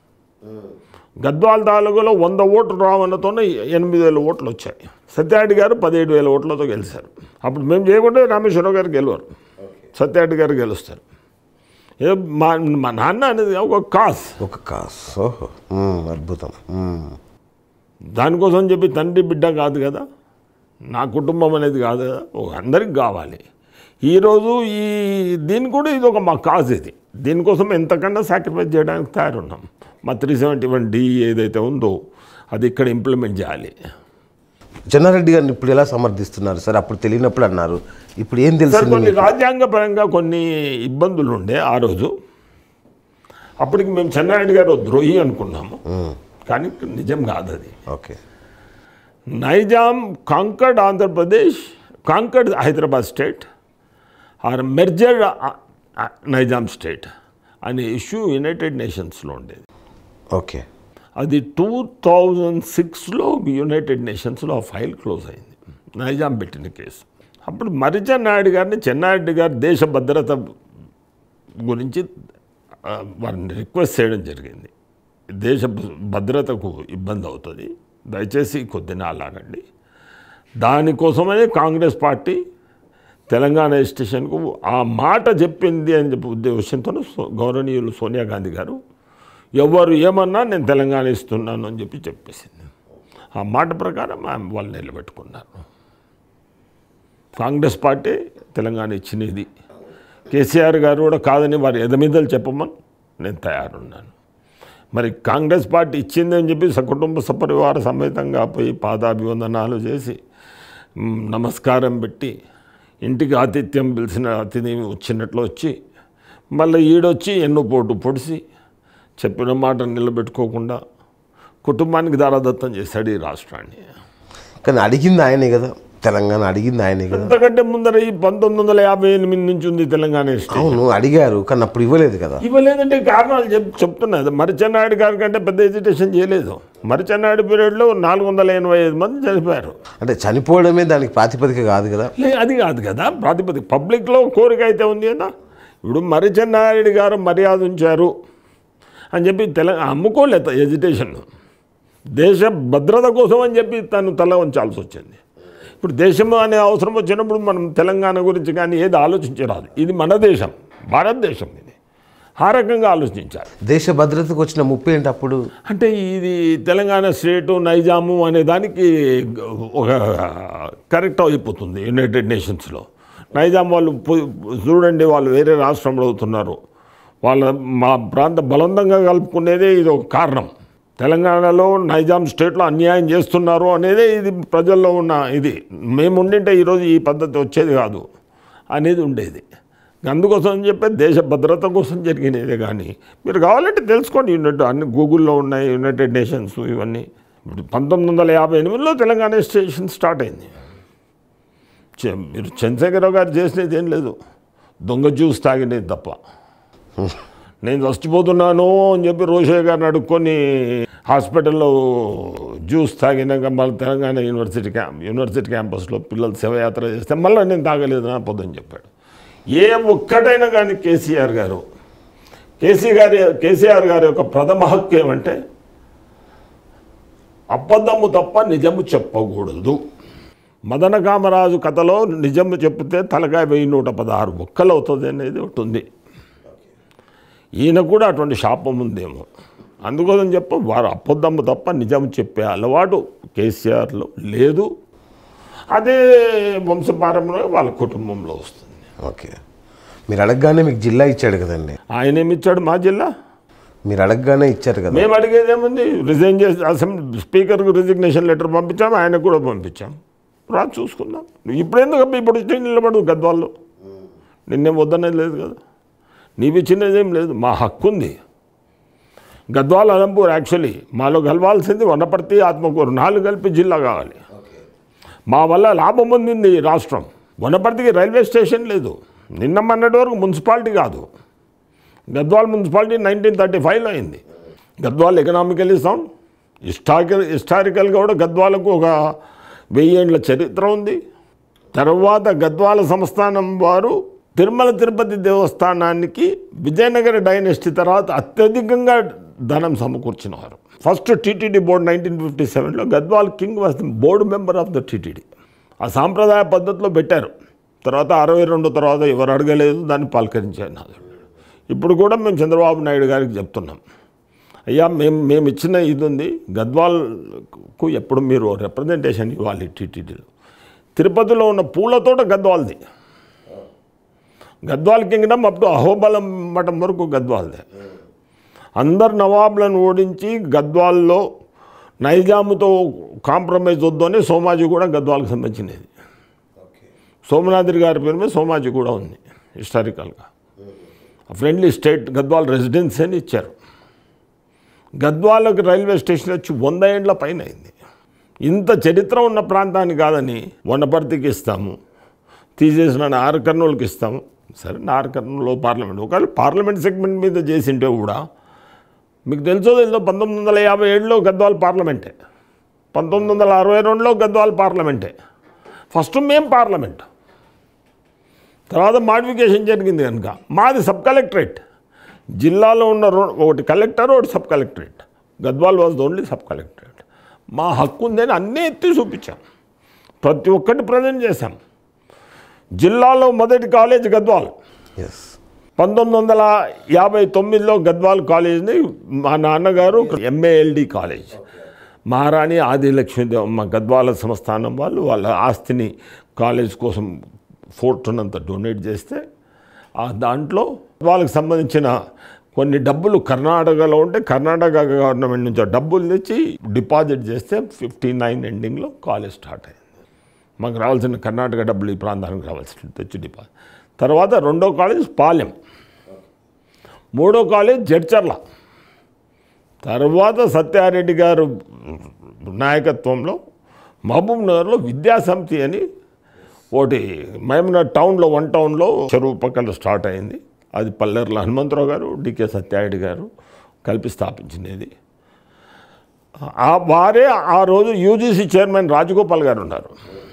గద్వాల తాలూకులో వంద ఓట్లు రావడంతోనే ఎనిమిది వేల ఓట్లు వచ్చాయి సత్యారెడ్డి గారు పదిహేడు వేల ఓట్లతో గెలిచారు అప్పుడు మేము చేయకుండా రామేశ్వరరావు గారు గెలవరు సత్యారెడ్డి గారు గెలుస్తారు ఏ మా మా నాన్న అనేది ఒక కాస్ ఒక కాస్ ఓహో మ్మ్, అద్భుతం మ్మ్. దానికోసం చెప్పి తండ్రి బిడ్డ కాదు కదా నా కుటుంబం అనేది కాదు కదా ఓ అందరికి కావాలి ఈరోజు ఈ దీని కూడా ఇది ఒక మా కాజ్ ఇది దీనికోసం ఎంతకన్నా సాక్రిఫైస్ చేయడానికి తయారున్నాం మా త్రీ సెవెంటీ వన్ డి ఏదైతే ఉందో అది ఇక్కడ ఇంప్లిమెంట్ చేయాలి చెన్నారెడ్డి గారిని ఇప్పుడు ఎలా సమర్థిస్తున్నారు సార్ అప్పుడు తెలియనప్పుడు అన్నారు ఇప్పుడు ఏం సార్ తెలిసింది కొన్ని మీకు? రాజ్యాంగపరంగా కొన్ని ఇబ్బందులు ఉండే ఆ రోజు అప్పటికి మేము చెన్నారెడ్డి గారు ద్రోహి అనుకున్నాము కానీ నిజం కాదు అది okay Nizam conquered Andhra Pradesh conquered Hyderabad state or మెర్జర్డ్ Nizam state అనే ఇష్యూ యునైటెడ్ నేషన్స్లో ఉండేది ఓకే అది టూ థౌజండ్ సిక్స్లో యునైటెడ్ నేషన్స్లో ఆ ఫైల్ క్లోజ్ అయింది నైజాం పెట్టిన కేసు అప్పుడు మరిచన్ నాయుడు గారిని చెన్నారెడ్డి గారు దేశ భద్రత గురించి ఆ, వారిని రిక్వెస్ట్ చేయడం జరిగింది దేశ భద్రతకు ఇబ్బంది అవుతుంది దయచేసి కొద్దిగా అలాగండి దానికోసమనే కాంగ్రెస్ పార్టీ తెలంగాణ స్టేషన్కు ఆ మాట చెప్పింది అని చెప్పి ఉద్దేశంతో సో- గౌరవనీయులు సోనియా గాంధీ గారు ఎవరు ఏమన్నా నేను తెలంగాణ ఇస్తున్నాను అని చెప్పి చెప్పేసింది ఆ మాట ప్రకారం ఆమె వాళ్ళు నిలబెట్టుకున్నారు కాంగ్రెస్ పార్టీ తెలంగాణ ఇచ్చినది కేసీఆర్ గారు కూడా కాదని వారి ఎదమిదలు చెప్పమని నేను తయారున్నాను మరి కాంగ్రెస్ పార్టీ ఇచ్చిందని చెప్పి సకుటుంబ సపరివార సమేతంగా పోయి పాదాభివందనాలు చేసి మ్, నమస్కారం పెట్టి ఇంటికి ఆతిథ్యం పిలిచిన అతిథి వచ్చినట్లు వచ్చి మళ్ళీ ఈడొచ్చి ఎన్నో పోటు పొడిసి చెప్పిన మాట నిలబెట్టుకోకుండా కుటుంబానికి దారాదత్తం చేశాడు ఈ రాష్ట్రాన్ని కానీ అడిగింది ఆయనే కదా తెలంగాణ అడిగింది ఆయనే కదా అంతకంటే ముందర ఈ పంతొమ్మిది వందల యాభై ఎనిమిది నుంచి ఉంది తెలంగాణ స్టేట్ అవును అడిగారు కానీ అప్పుడు ఇవ్వలేదు కదా ఇవ్వలేదంటే కారణాలు చెప్ చెప్తున్నది మరిచెన్నాయుడు గారి కంటే పెద్ద ఎడ్యుకేషన్ చేయలేదు మరిచెన్నాయుడు పీరియడ్లో నాలుగు వందల ఎనభై ఐదు మంది చనిపోయారు అంటే చనిపోవడమే దానికి ప్రాతిపదిక కాదు కదా లే అది కాదు కదా ప్రాతిపదిక పబ్లిక్లో కోరిక అయితే ఉంది కదా ఇప్పుడు మరిచెన్నాయుడు గారు మర్యాద ఉంచారు అని చెప్పి తెలంగాణ అమ్ముకోలేదు ఎడ్యుకేషన్ దేశ భద్రత కోసం అని చెప్పి తను తల ఉంచాల్సి వచ్చింది ఇప్పుడు దేశం అనే అవసరం వచ్చినప్పుడు మనం తెలంగాణ గురించి కానీ ఏది ఆలోచించరాదు ఇది మన దేశం భారతదేశం ఇది ఆ రకంగా ఆలోచించాలి దేశ భద్రతకు వచ్చిన ముప్పు ఏంటి అప్పుడు అంటే ఇది తెలంగాణ స్టేటు నైజాము అనే దానికి ఒక కరెక్ట్ అయిపోతుంది యునైటెడ్ నేషన్స్లో నైజాం వాళ్ళు పో- చూడండి వాళ్ళు వేరే రాష్ట్రంలో అవుతున్నారు వాళ్ళ మా ప్రాంత బలవంతంగా కలుపుకునేదే ఇది ఒక కారణం తెలంగాణలో నైజాం స్టేట్లో అన్యాయం చేస్తున్నారు అనేదే ఇది ప్రజల్లో ఉన్న ఇది మేము ఉండింటే ఈరోజు ఈ పద్ధతి వచ్చేది కాదు అనేది ఉండేది అందుకోసం అని చెప్పి దేశ భద్రత కోసం జరిగినదే కానీ మీరు కావాలంటే తెలుసుకోండి యునైటెడ్ అన్ని గూగుల్లో ఉన్నాయి యునైటెడ్ నేషన్స్ ఇవన్నీ ఇప్పుడు పంతొమ్మిది వందల యాభై ఎనిమిదిలో తెలంగాణ స్టేషన్ స్టార్ట్ అయింది చె- మీరు చంద్రశేఖరరావు గారు చేసినది ఏం లేదు దొంగ జ్యూస్ తాగినది తప్ప నేను చచ్చిపోతున్నాను అని చెప్పి రోషయ్య గారిని అడుక్కొని హాస్పిటల్లో జ్యూస్ తాగినాక మళ్ళీ తెలంగాణ యూనివర్సిటీ క్యాంప్ యూనివర్సిటీ క్యాంపస్లో పిల్లలు శవయాత్ర చేస్తే మళ్ళీ నేను తాగలేదు నా పొద్దుని చెప్పాడు ఏ ఒక్కటైనా కానీ కేసీఆర్ గారు కేసీ గారి కేసీఆర్ గారి యొక్క ప్రథమ హక్కు ఏమంటే అబద్ధము తప్ప నిజము చెప్పకూడదు మదన కామరాజు కథలో నిజము చెప్తే తలకాయ వెయ్యి నూట పదహారు బొక్కలు అవుతుంది అనేది ఒకటి ఉంది ఈయన కూడా అటువంటి శాపం ఉందేమో అందుకోసం చెప్ప వారు అబద్ధము తప్ప నిజం చెప్పే అలవాటు కేసీఆర్లో లేదు అదే వంశపారంలో వాళ్ళ కుటుంబంలో వస్తుంది ఓకే మీరు అడగగానే మీకు జిల్లా ఇచ్చాడు కదండి ఆయన ఏమిచ్చాడు మా జిల్లా మీరు అడగగానే ఇచ్చారు కదా మేము అడిగేది ఏముంది రిజైన్ చేసి అసెంబ్లీ స్పీకర్కు రిజిగ్నేషన్ లెటర్ పంపించాం ఆయనకు కూడా పంపించాం రా చూసుకుందాం నువ్వు ఇప్పుడు ఎందుకు అబ్బా ఇప్పుడు వచ్చి నిలబడు గద్వాల్లో నిన్నేం వద్దనేది లేదు కదా నీవి ఇచ్చినది ఏం లేదు మా హక్కు ఉంది గద్వాల్ అలంపూర్ యాక్చువల్లీ మాలో కలవాల్సింది వనపర్తి ఆత్మకూరు నాలుగు కలిపి జిల్లా కావాలి మా వల్ల లాభం పొందింది ఈ రాష్ట్రం వనపర్తికి రైల్వే స్టేషన్ లేదు నిన్న మొన్నటి వరకు మున్సిపాలిటీ కాదు గద్వాల్ మున్సిపాలిటీ నైన్టీన్ థర్టీ ఫైవ్లో అయింది గద్వాల్ ఎకనామికలీ సౌండ్ హిస్టారికల్ హిస్టారికల్గా కూడా గద్వాలకు ఒక వెయ్యేండ్ల చరిత్ర ఉంది తర్వాత గద్వాల సంస్థానం వారు తిరుమల తిరుపతి దేవస్థానానికి విజయనగర డైనెస్టీ తర్వాత అత్యధికంగా ధనం సమకూర్చినవారు first TTD board nineteen fifty సెవెన్లో Gadwal king was the board member of the TTD ఆ సాంప్రదాయ పద్ధతిలో పెట్టారు తర్వాత అరవై రెండు తర్వాత ఎవరు అడగలేదు దాన్ని పలకరించారు నాదు ఇప్పుడు కూడా మేము చంద్రబాబు నాయుడు గారికి చెప్తున్నాం అయ్యా మేము మేము ఇచ్చిన ఇది ఉంది గద్వాల్కు ఎప్పుడు మీరు రిప్రజెంటేషన్ ఇవ్వాలి టీటీడీలో తిరుపతిలో ఉన్న పూల తోట గద్వాల్ది Gadwal kingdom up to Ahobilam మఠం వరకు గద్వాల్దే అందరు నవాబులను ఓడించి గద్వాల్లో నైజాముతో కాంప్రమైజ్ వద్దని సోమాజీ కూడా గద్వాల్కి సంబంధించినది సోమనాథుడి గారి పేరు మీద సోమాజీ కూడా ఉంది హిస్టారికల్గా ఫ్రెండ్లీ స్టేట్ గద్వాల్ రెసిడెన్సీ అని ఇచ్చారు గద్వాలకు రైల్వే స్టేషన్ వచ్చి వంద ఏండ్ల పైన అయింది ఇంత చరిత్ర ఉన్న ప్రాంతాన్ని కాదని వనపర్తికి ఇస్తాము తీసేసిన నార్ కర్నూలుకి ఇస్తాము సరే నార్ కర్నూలు పార్లమెంట్ ఒకవేళ పార్లమెంట్ సెగ్మెంట్ మీద చేసింటే కూడా మీకు తెలుసో తెలుసో పంతొమ్మిది వందల యాభై ఏడులో గద్వాల్ పార్లమెంటే పంతొమ్మిది వందల అరవై రెండులో గద్వాల్ పార్లమెంటే ఫస్ట్ మేం పార్లమెంట్ తర్వాత మాడిఫికేషన్ జరిగింది కనుక మాది సబ్ కలెక్టరేట్ జిల్లాలో ఉన్న రో- ఒకటి కలెక్టర్ ఒకటి sub collectorate Gadwal was only sub collectorate మా హక్కు ఉందని అన్నీ ఎత్తి చూపించాం ప్రతి ఒక్కటి ప్రజెంట్ చేశాం జిల్లాలో మొదటి కాలేజ్ గద్వాల్ ఎస్ పంతొమ్మిది వందల యాభై తొమ్మిదిలో గద్వాల్ కాలేజ్ని మా నాన్నగారు ఎంఏఎల్డి కాలేజ్ మహారాణి ఆదిలక్ష్మీదేవమ్మ గద్వాల సంస్థానం వాళ్ళు వాళ్ళ ఆస్తిని కాలేజ్ కోసం ఫోర్టున్ అంతా డొనేట్ చేస్తే ఆ దాంట్లో వాళ్ళకి సంబంధించిన కొన్ని డబ్బులు కర్ణాటకలో ఉంటే కర్ణాటక గవర్నమెంట్ నుంచి ఆ డబ్బులు తెచ్చి డిపాజిట్ చేస్తే ఫిఫ్టీ నైన్ ఎండింగ్లో కాలేజ్ స్టార్ట్ అయింది మాకు రావాల్సిన కర్ణాటక డబ్బులు ఈ ప్రాంతానికి రావాల్సిన తెచ్చి డిపాజిట్ తర్వాత రెండో కాలేజ్ పాలెం మూడో కాలేజ్ జడ్చర్ల తర్వాత సత్యారెడ్డి గారు నాయకత్వంలో మహబూబ్ నగర్లో విద్యాసమితి అని ఒకటి మహబూబ్నగర్ టౌన్లో వన్ టౌన్లో చెరువు పక్కన స్టార్ట్ అయింది అది పల్లెర్ల హనుమంతరావు గారు డికే సత్యారెడ్డి గారు కలిపి స్థాపించినది ఆ వారే ఆ రోజు యూజీసీ చైర్మన్ రాజగోపాల్ గారు ఉన్నారు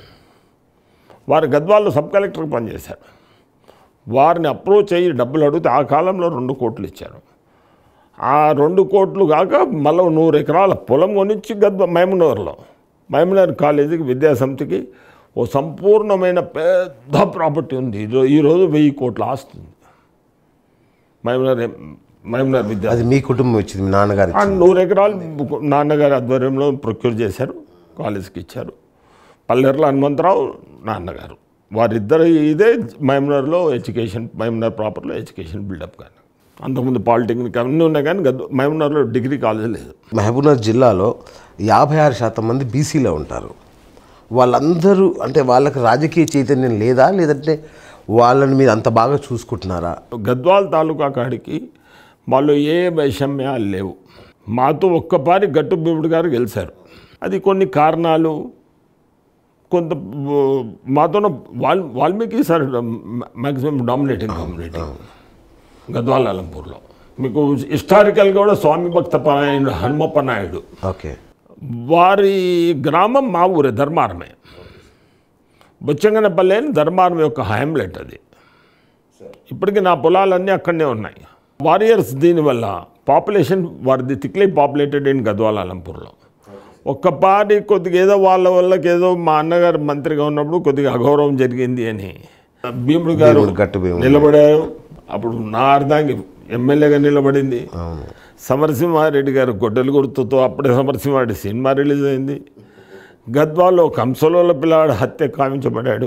వారు గద్వాల్లో సబ్ కలెక్టర్కి పనిచేశారు వారిని అప్రోచ్ అయ్యి డబ్బులు అడిగితే ఆ కాలంలో రెండు కోట్లు ఇచ్చారు ఆ రెండు కోట్లు కాక మళ్ళీ నూరు ఎకరాల పొలం కొనిచ్చి గద్వ మైమునగర్లో మైమునగర్ కాలేజీకి విద్యాసమితికి ఓ సంపూర్ణమైన పెద్ద ప్రాపర్టీ ఉంది ఈరో- ఈరోజు వెయ్యి కోట్ల ఆస్తి ఉంది మైమునగర్ మైమునగర్ విద్యా అది మీ కుటుంబం ఇచ్చింది మీ నాన్నగారు ఆ ఇచ్చింది నూరు ఎకరాలు నాన్నగారి ఆధ్వర్యంలో ప్రొక్యూర్ చేశారు కాలేజీకి ఇచ్చారు పల్లెర్ల హనుమంతరావు నాన్నగారు వారిద్దరు ఇదే మైమనర్లో ఎడ్యుకేషన్ మైమనర్ ప్రాపర్లో ఎడ్యుకేషన్ బిల్డప్ కానీ అంతకుముందు పాలిటెక్నిక్ అన్నీ ఉన్నాయి కానీ గద్ద మైమనర్లో డిగ్రీ కాలేజ్ లేదు మహబూబ్నగర్ జిల్లాలో యాభై ఆరు శాతం మంది బీసీలో ఉంటారు వాళ్ళందరూ అంటే వాళ్ళకి రాజకీయ చైతన్యం లేదా లేదంటే వాళ్ళని మీరు అంత బాగా చూసుకుంటున్నారా గద్వాల్ తాలూకా కాడికి వాళ్ళు ఏ వైషమ్యాలు లేవు మాతో ఒక్కపారి గట్టు భీముడు గారు గెలిచారు అది కొన్ని కారణాలు కొంత మాతో వాల్ Valmiki sir maximum dominating dominating Gadwal అలంపూర్లో మీకు హిస్టారికల్గా కూడా స్వామి భక్త పరాయణుడు హనుమప్ప నాయుడు ఓకే వారి గ్రామం మా ఊరే ధర్మారమే బొచ్చంగనపల్లి అని ధర్మారం యొక్క హ్యామ్లెట్ అది ఇప్పటికీ నా పొలాలన్నీ అక్కడనే ఉన్నాయి వారియర్స్ దీనివల్ల పాపులేషన్ వారిది థిక్లీ పాపులేటెడ్ ఇన్ గద్వాల అలంపూర్లో ఒక్క పారి కొద్దిగా ఏదో వాళ్ళ వాళ్ళకి ఏదో మా అన్నగారు మంత్రిగా ఉన్నప్పుడు కొద్దిగా అగౌరవం జరిగింది అని భీముడు గారు భీముడు గట్టు భీముడు. నిలబడారు అప్పుడు నా అర్థానికి ఎమ్మెల్యేగా నిలబడింది సమరసింహారెడ్డి గారు గొడ్డలి గుర్తుతో అప్పుడే సమరసింహారెడ్డి సినిమా రిలీజ్ అయింది గద్వాల్లో కంసలోల పిల్లాడు హత్య కావించబడ్డాడు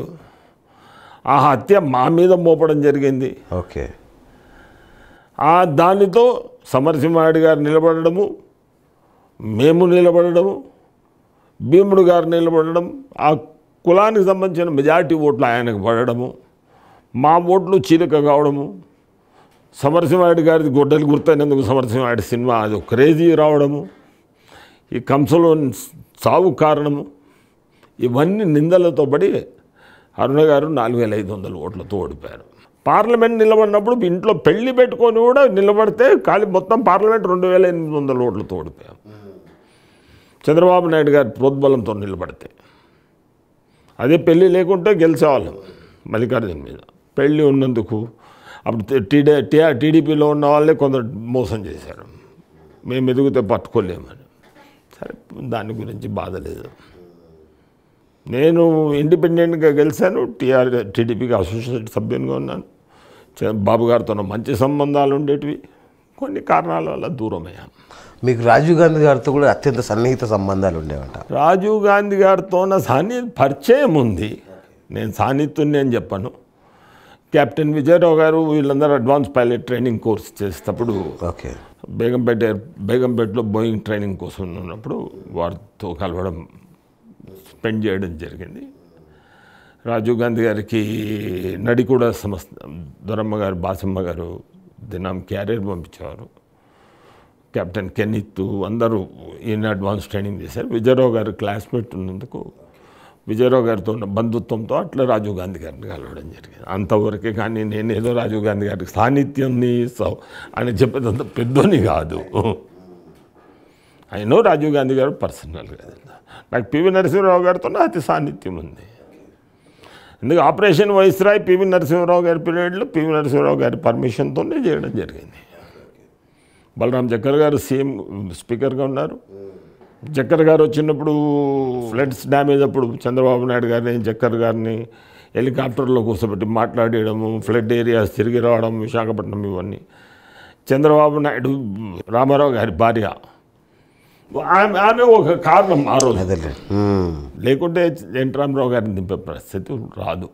ఆ హత్య మా మీద మోపడం జరిగింది ఓకే ఆ దానితో సమరసింహారెడ్డి గారు నిలబడము మేము నిలబడము భీముడు గారు నిలబడడం ఆ కులానికి సంబంధించిన మెజారిటీ ఓట్లు ఆయనకు పడడము మా ఓట్లు చీలిక కావడము సమరసింహారెడ్డి గారిది గొడ్డలు గుర్తయినందుకు సమరసింహారెడ్డి సినిమా అది క్రేజీ రావడము ఈ కంసలో సావు కారణము ఇవన్నీ నిందలతో పడి అరుణ గారు నాలుగు వేల ఐదు వందల ఓట్లతో ఓడిపోయారు పార్లమెంట్ నిలబడినప్పుడు ఇంట్లో పెళ్లి పెట్టుకొని కూడా నిలబడితే ఖాళీ మొత్తం పార్లమెంట్ రెండు వేల ఎనిమిది వందల ఓట్లతో ఓడిపోయాం చంద్రబాబు నాయుడు గారి ప్రోద్బలంతో నిలబడితే అదే పెళ్ళి లేకుంటే గెలిచేవాళ్ళం మల్లికార్జున మీద పెళ్ళి ఉన్నందుకు అప్పుడు టీడీ టీడీపీలో ఉన్న వాళ్ళే కొందరు మోసం చేశారు మేము ఎదిగితే పట్టుకోలేమని సరే దాని గురించి బాధ లేదు నేను ఇండిపెండెంట్గా గెలిచాను టీఆర్ టీడీపీకి అసోసియేట్ సభ్యునిగా ఉన్నాను చ- బాబు గారితో మంచి సంబంధాలు ఉండేటివి కొన్ని కారణాల వల్ల దూరం అయ్యాను మీకు రాజీవ్ గాంధీ గారితో కూడా అత్యంత సన్నిహిత సంబంధాలు ఉండేవంట రాజీవ్ గాంధీ గారితో నా సాన్ని పరిచయం ఉంది నేను సాన్నిహితుని అని చెప్పాను కెప్టెన్ విజయరావు గారు వీళ్ళందరూ అడ్వాన్స్ పైలట్ ట్రైనింగ్ కోర్స్ చేసేటప్పుడు ఓకే బేగంపేట బేగంపేటలో బోయింగ్ ట్రైనింగ్ కోసం ఉన్నప్పుడు వారితో కలవడం స్పెండ్ చేయడం జరిగింది రాజీవ్ గాంధీ గారికి నడికూడ సంస్థ దొరమ్మ గారు బాసమ్మ గారు దినం క్యారియర్ పంపించేవారు కెప్టెన్ కెనిత్ అందరూ ఈయన అడ్వాన్స్ ట్రైనింగ్ చేశారు విజయరావు గారు క్లాస్మేట్ ఉన్నందుకు విజయరావు గారితో ఉన్న బంధుత్వంతో అట్లా రాజీవ్ గాంధీ గారిని కలవడం జరిగింది అంతవరకే కానీ నేను ఏదో రాజీవ్ గాంధీ గారికి సాన్నిధ్యంని సౌ- అని చెప్పేదంత పెద్దోని కాదు అయినో రాజీవ్ గాంధీ గారు పర్సనల్గా నాకు పివి నరసింహరావు గారితో అతి సాన్నిధ్యం ఉంది ఎందుకు ఆపరేషన్ వైస్రాయ్ పివి నరసింహరావు గారి పీరియడ్లో పివి నరసింహరావు గారి పర్మిషన్తోనే చేయడం జరిగింది బలరాం జక్కర్ గారు సీఎం స్పీకర్గా ఉన్నారు జక్కర్ గారు వచ్చినప్పుడు ఫ్లడ్స్ డ్యామేజ్ అప్పుడు చంద్రబాబు నాయుడు గారిని జక్కర్ గారిని హెలికాప్టర్లో కూర్చోబెట్టి మాట్లాడేయడము ఫ్లడ్ ఏరియాస్ తిరిగి రావడం విశాఖపట్నం ఇవన్నీ చంద్రబాబు నాయుడు రామారావు గారి భార్య ఆమె ఆమె ఒక కారణం ఆ రోజు అదేలే మ్మ్. లేకుంటే ఎన్టీ రామారావు గారిని దింపే పరిస్థితి రాదు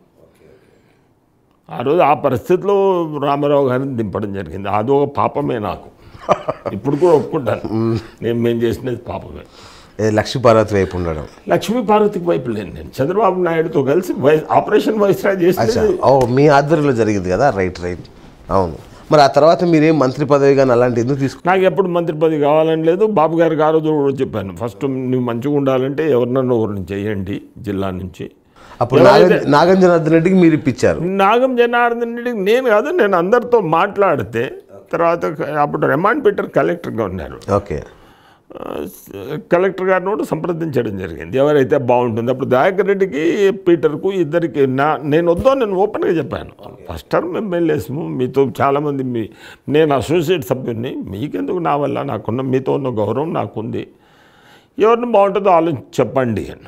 ఆ రోజు ఆ పరిస్థితిలో రామారావు గారిని దింపడం జరిగింది అది ఒక పాపమే నాకు ఇప్పుడు కూడా ఒప్పుకుంటాను నేను మేము చేసినది పాపమే ఏ లక్ష్మీ పార్వతి వైపు ఉండడం లక్ష్మీ పార్వతికి వైపు లేను నేను చంద్రబాబు నాయుడుతో కలిసి వై ఆపరేషన్ వైస్రాయ్ అచ్చా చేసినది ఓ మీ ఆధ్వర్యంలో జరిగింది కదా రైట్ రైట్ అవును మరి ఆ తర్వాత మీరేం మంత్రి పదవి కానీ అలాంటి ఎందుకు తీసుకు నాకు ఎప్పుడు మంత్రి పదవి కావాలని లేదు బాబు గారికి ఆ రోజు కూడా చెప్పాను ఫస్ట్ నువ్వు మంచిగా ఉండాలంటే ఎవరినన్నా ఎవరిని చేయండి జిల్లా నుంచి అప్పుడు నాగ నాగం జనార్దన్ రెడ్డికి మీరు ఇప్పించారు నాగం జనార్దన్ రెడ్డికి నేను కాదు నేను అందరితో మాట్లాడితే తర్వాత అప్పుడు రిమాండ్ పీటర్ కలెక్టర్గా ఉన్నారు ఓకే ఆ, కలెక్టర్ గారిని కూడా సంప్రదించడం జరిగింది ఎవరైతే బాగుంటుంది అప్పుడు దయాకర్ రెడ్డికి పీటర్కు ఇద్దరికి నా నేను వద్దో నేను ఓపెన్గా చెప్పాను ఫస్ట్ టర్మ్ ఎమ్మెల్యేస్ము మీతో చాలామంది మీ నేను అసోసియేట్ సభ్యుడిని మీకెందుకు నా వల్ల నాకున్న మీతో ఉన్న గౌరవం నాకుంది ఎవరిని బాగుంటుందో ఆలోచించి చెప్పండి అని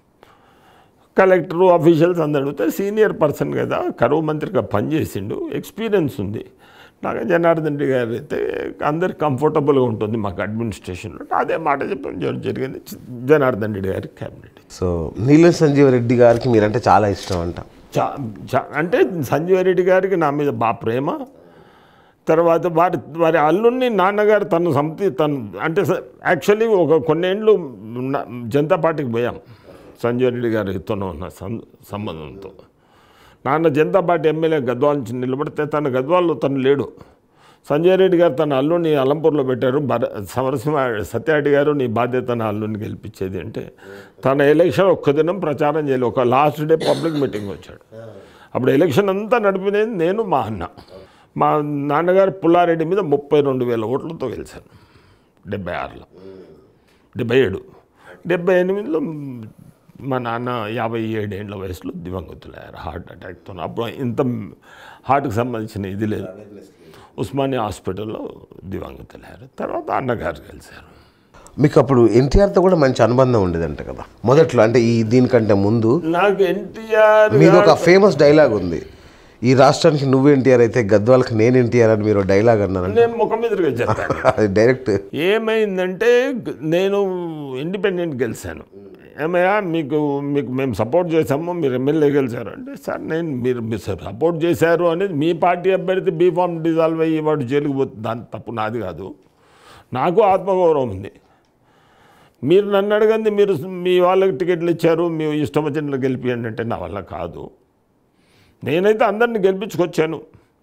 కలెక్టరు అఫీషియల్స్ అందరు అడిగితే సీనియర్ పర్సన్ కదా కరువు మంత్రిగా పనిచేసిండు ఎక్స్పీరియన్స్ ఉంది నాకు జనార్దన్ రెడ్డి గారు అయితే అందరు కంఫర్టబుల్గా ఉంటుంది మాకు అడ్మినిస్ట్రేషన్లో అదే మాట చెప్పడం జరి- జరిగింది జనార్దన్ రెడ్డి గారి క్యాబినెట్ సో నీలం సంజీవ్ రెడ్డి గారికి మీరంటే చాలా ఇష్టం అంట చా చా అంటే సంజీవ రెడ్డి గారికి నా మీద బా ప్రేమ తర్వాత వారి వారి అల్లుడిని నాన్నగారు తను సంతి తను అంటే యాక్చువల్లీ ఒక కొన్నేళ్ళు నా- జనతా పార్టీకి పోయాం సంజీవ రెడ్డి గారితో ఉన్న సం- సంబంధంతో నాన్న జనతా పార్టీ ఎమ్మెల్యే గద్వాల నుంచి నిలబడితే తన గద్వాల్లో తను లేడు సంజయ్ రెడ్డి గారు తన అల్లుని అలంపూర్లో పెట్టారు భర సమరసింహ సత్యారెడ్డి గారు నీ బాధ్యత నా అల్లుని గెలిపించేది అంటే తన ఎలక్షన్ ఒక్క దినం ప్రచారం చేయలేదు ఒక లాస్ట్ డే పబ్లిక్ మీటింగ్ వచ్చాడు అప్పుడు ఎలక్షన్ అంతా నడిపినది నేను మా అన్న మా నాన్నగారు పుల్లారెడ్డి మీద ముప్పై రెండు వేల ఓట్లతో గెలిచాను డెబ్బై ఆరులో డెబ్బై ఏడు డెబ్బై ఎనిమిదిలో మా నాన్న యాభై ఏడేళ్ల వయసులో దివంగతులయ్యారు హార్ట్ అటాక్తో అప్పుడు ఇంత హార్ట్కి సంబంధించిన ఇది లేదు ఉస్మానియా హాస్పిటల్లో దివంగతులయ్యారు తర్వాత అన్నగారు కలిశారు మీకు అప్పుడు ఎన్టీఆర్తో కూడా మంచి అనుబంధం ఉండేదంట కదా మొదట్లో అంటే ఈ దీనికంటే ముందు నాకు ఎన్టీఆర్ మీది ఒక ఫేమస్ డైలాగ్ ఉంది ఈ రాష్ట్రానికి నువ్వు ఎన్టీఆర్ అయితే గద్వాలకి నేను ఎన్టీఆర్ అని మీరు డైలాగ్ అన్నారంట నేను ముఖం మీదగా చెప్పాను అది డైరెక్ట్ ఏమైందంటే గ- నేను ఇండిపెండెంట్ గెలిచాను ఏమయ్యా మీకు మీకు మేము సపోర్ట్ చేసాము మీరు ఎమ్మెల్యే గెలిచారు అంటే సార్ నేను మీరు మీరు సపోర్ట్ చేశారు అనేది మీ పార్టీ అభ్యర్థి బీఫామ్ డిజాల్వ్ అయ్యి వాడు జైలుకు పోతుంది దాని తప్పు నాది కాదు నాకు ఆత్మగౌరవం ఉంది మీరు నన్ను అడగండి మీరు మీ వాళ్ళకి టికెట్లు ఇచ్చారు మీ ఇష్టం వచ్చినట్లు గెలిపియండి అంటే నా వల్ల కాదు నేనైతే అందరిని గెలిపించుకొచ్చాను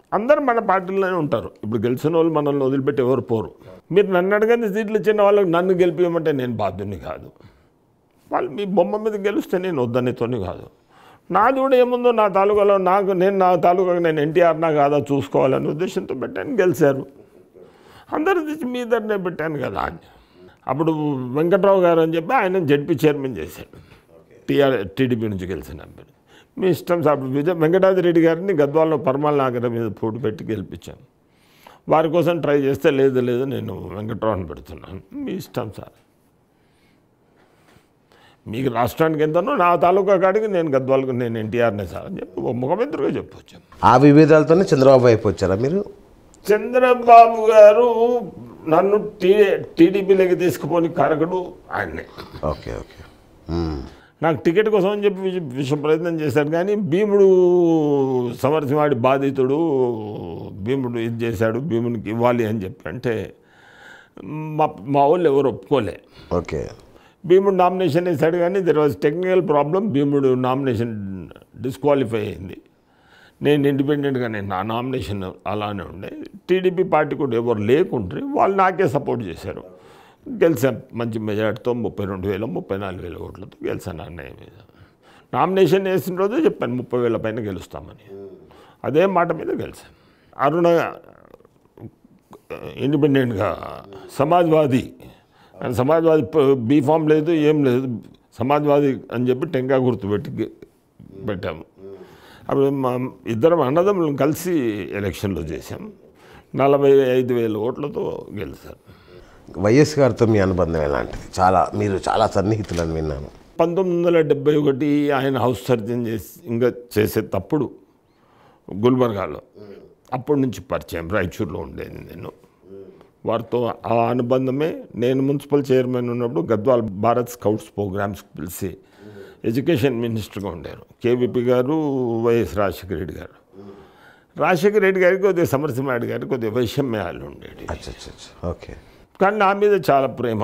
అందరూ మన పార్టీలోనే ఉంటారు ఇప్పుడు గెలిచిన వాళ్ళు మనల్ని వదిలిపెట్టి ఎవరు పోరు మీరు నన్ను అడగని సీట్లు ఇచ్చిన వాళ్ళకి నన్ను గెలిపించమంటే నేను బాధ్యుని కాదు వాళ్ళు మీ బొమ్మ మీద గెలిస్తే నేను వద్దనితోని కాదు నాది కూడా ఏముందో నా తాలూకాలో నాకు నేను నా తాలూకాకు నేను ఎన్టీఆర్ నా కాదా చూసుకోవాలనే ఉద్దేశంతో పెట్టాను గెలిచారు అందరు తెచ్చి మీ ఇద్దరినే పెట్టాను కదా అని అప్పుడు వెంకట్రావు గారు అని చెప్పి ఆయన జడ్పీ చైర్మన్ చేశాడు టీఆర్ టీడీపీ నుంచి గెలిచిన అభ్యర్థి మీ ఇష్టం సార్ విజయ వెంకటాద్రి రెడ్డి గారిని గద్వాల్లో పరమాల నాగర మీద పోటీ పెట్టి గెలిపించాను వారి కోసం ట్రై చేస్తే లేదు లేదు నేను వెంకట్రావుని పెడుతున్నాను మీ ఇష్టం సార్ మీకు రాష్ట్రానికి ఎంతనో నా తాలూకా కాడికి నేను గద్వాలకు నేను ఎన్టీఆర్నే సార్ అని చెప్పి ఓ ముఖమెందుగా చెప్పొచ్చాను ఆ విభేదాలతోనే చంద్రబాబు వైపు వచ్చారా మీరు చంద్రబాబు గారు నన్ను టీ టీడీపీలోకి తీసుకుపోని కారకుడు ఆయన్నే ఓకే ఓకే మ్మ్. నాకు టికెట్ కోసం అని చెప్పి విష విష ప్రయత్నం చేశాడు కానీ భీముడు సమరసింహాడి బాధితుడు భీముడు ఇది చేశాడు భీమునికి ఇవ్వాలి అని చెప్పి అంటే మా మా వాళ్ళు ఎవరు ఒప్పుకోలే ఓకే భీముడు నామినేషన్ వేశాడు కానీ there was technical problem Bheemudu nomination disqualify అయింది నేను ఇండిపెండెంట్గా నేను నా నామినేషన్ అలానే ఉండే టీడీపీ పార్టీ కూడా ఎవరు లేకుంటే వాళ్ళు నాకే సపోర్ట్ చేశారు గెలిచాం మంచి మెజార్టీతో ముప్పై రెండు వేల ముప్పై నాలుగు వేల ఓట్లతో గెలిచాను అన్నయ్య మీద నామినేషన్ వేసిన రోజే చెప్పాను ముప్పై వేల పైన గెలుస్తామని అదే మాట మీద గెలిచాను అరుణ ఇండిపెండెంట్గా సమాజ్వాది ఆయన సమాజ్వాది బీ ఫామ్ లేదు ఏం లేదు సమాజ్వాది అని చెప్పి టెంకా గుర్తు పెట్టి గె- పెట్టాము అప్పుడు మా ఇద్దరం అన్నదమ్ములను కలిసి ఎలక్షన్లో చేశాం నలభై ఐదు వేల ఓట్లతో గెలిచారు వైఎస్ గారితో మీ అనుబంధం ఎలాంటిది చాలా మీరు చాలా సన్నిహితులని విన్నాను పంతొమ్మిది వందల డెబ్బై ఒకటి ఆయన హౌస్ సర్జన్ చేసి ఇంకా చేసే తప్పుడు గుల్బర్గాలో అప్పటి నుంచి పరిచయం రాయచూర్లో ఉండేది నేను వారితో ఆ అనుబంధమే నేను మున్సిపల్ చైర్మన్ ఉన్నప్పుడు గద్వాల్ భారత్ స్కౌట్స్ ప్రోగ్రామ్స్కి పిలిచి ఎడ్యుకేషన్ మినిస్టర్గా ఉండారు కేవీపీ గారు వైఎస్ రాజశేఖర రెడ్డి గారు రాజశేఖర రెడ్డి గారికి కొద్దిగా సమరసింహారెడ్డి గారికి కొద్దిగా వైషమ్యాలు ఉండేవి అచ్చా అచ్చా అచ్చా. ఓకే కానీ నా మీద చాలా ప్రేమ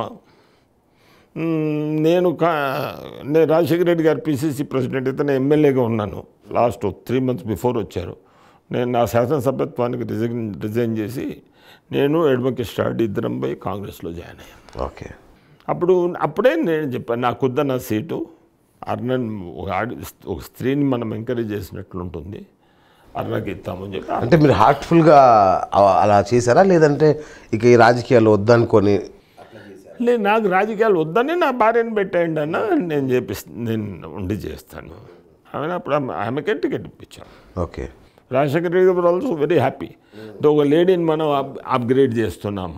మ్మ్, నేను కా నేను రాజశేఖర రెడ్డి గారు పిసిసి ప్రెసిడెంట్ అయితే నేను ఎమ్మెల్యేగా ఉన్నాను లాస్ట్ త్రీ మంత్స్ బిఫోర్ వచ్చారు నేను నా శాసనసభ్యత్వానికి రిజైన్ రిజైన్ చేసి నేను ఎడమకి స్టార్ట్ ఇద్దరం పోయి కాంగ్రెస్లో జాయిన్ అయ్యాను ఓకే అప్పుడు అప్పుడే నేను చెప్పాను నాకుద్ద నా సీటు అర్ణన్ ఒక ఆడి ఒక స్త్రీని మనం ఎంకరేజ్ చేసినట్లు ఉంటుంది అర్ణకి ఇస్తామని చెప్పి అంటే మీరు హార్ట్ఫుల్గా అ- అలా చేశారా లేదంటే ఇక ఈ రాజకీయాలు వద్దనుకొని లేదు నాకు రాజకీయాలు వద్దని నా భార్యను పెట్టేయండి అన్న నేను చేపిస్తాను నేను ఉండి చేస్తాను ఆమె అప్పుడు ఆమె- ఆమెకే టికెట్ ఇప్పించాను ఓకే రాజశేఖర రెడ్డి గారు ఆల్సో వెరీ హ్యాపీ ఒక లేడీని మనం అప్ అప్గ్రేడ్ చేస్తున్నాము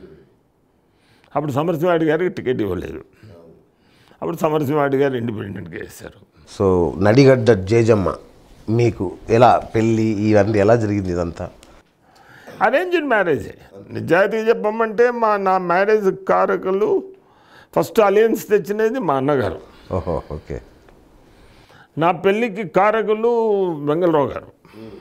అప్పుడు సమరసింహారెడ్డి గారికి టికెట్ ఇవ్వలేదు అప్పుడు సమరసింహారెడ్డి గారు ఇండిపెండెంట్గా వేశారు సో నడిగడ్డ జేజమ్మ మీకు ఎలా పెళ్ళి ఇవన్నీ ఎలా జరిగింది ఇదంతా అరేంజ్డ్ మ్యారేజే నిజాయితీ చెప్పమంటే మా నా మ్యారేజ్ కారకులు ఫస్ట్ అలయన్స్ తెచ్చినది మా అన్నగారు ఓహో ఓకే నా పెళ్ళికి కారకులు వెంగళరావు గారు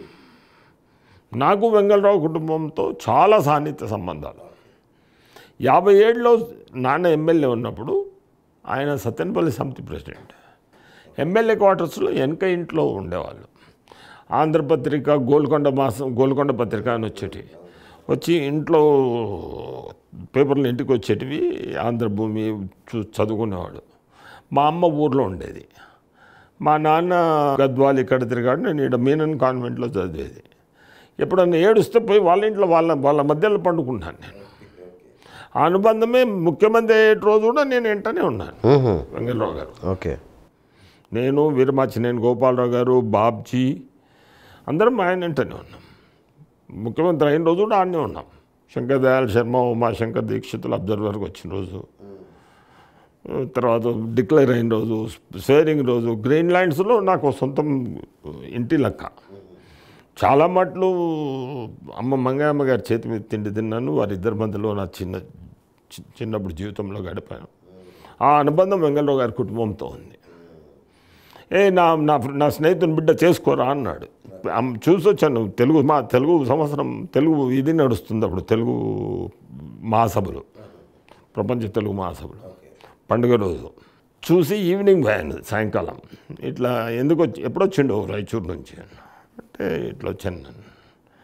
నాకు వెంగళరావు కుటుంబంతో చాలా సాన్నిహిత్య సంబంధాలు యాభై ఏడులో నాన్న ఎమ్మెల్యే ఉన్నప్పుడు ఆయన సత్యనపల్లి సమితి ప్రెసిడెంట్ ఎమ్మెల్యే క్వార్టర్స్లో వెనక ఇంట్లో ఉండేవాళ్ళు ఆంధ్రపత్రిక గోల్కొండ మాసం గోల్కొండ పత్రిక అని వచ్చేటివి వచ్చి ఇంట్లో పేపర్లు ఇంటికి వచ్చేటివి ఆంధ్రభూమి చూ చదువుకునేవాడు మా అమ్మ ఊర్లో ఉండేది మా నాన్న గద్వాల్ ఇక్కడ తిరిగాడు నేను ఇక్కడ మీనన్ కాన్వెంట్లో చదివేది ఎప్పుడన్నా ఏడుస్తే పోయి వాళ్ళ ఇంట్లో వాళ్ళ వాళ్ళ మధ్యలో పండుకున్నాను నేను ఆ అనుబంధమే ముఖ్యమంత్రి అయ్యే రోజు కూడా నేను వెంటనే ఉన్నాను మ్హూ. వెంకటరావు గారు ఓకే నేను వీరమాచినేని గోపాలరావు గారు బాబ్జీ అందరం ఆయన వెంటనే ఉన్నాం ముఖ్యమంత్రి అయిన రోజు కూడా ఆడనే ఉన్నాం శంకర్ దయాళ్ శర్మ ఉమాశంకర్ దీక్షితులు అబ్జర్వర్కి వచ్చిన రోజు తర్వాత డిక్లేర్ అయిన రోజు స్వేరింగ్ రోజు గ్రీన్ ల్యాండ్స్లో నాకు సొంతం ఇంటి లెక్క చాలా మట్లు అమ్మ మంగమ్మ గారి చేతి మీద తిండి తిన్నాను వారిద్దరి మధ్యలో నా చిన్న చి- చిన్నప్పుడు జీవితంలో గడిపాను ఆ అనుబంధం వెంగళరావు గారి కుటుంబంతో ఉంది ఏ నా నా నా స్నేహితుని బిడ్డ చేసుకోరా అన్నాడు అమ్- చూసొచ్చాను తెలుగు మా తెలుగు సంవత్సరం తెలుగు ఇది నడుస్తుంది అప్పుడు తెలుగు మహాసభలు ప్రపంచ తెలుగు మహాసభలు పండుగ రోజు చూసి ఈవినింగ్ పోయాను సాయంకాలం ఇట్లా ఎందుకు వచ్చి ఎప్పుడు వచ్చిండు రాయచూరు నుంచి అంటే ఇట్లా వచ్చాను నేను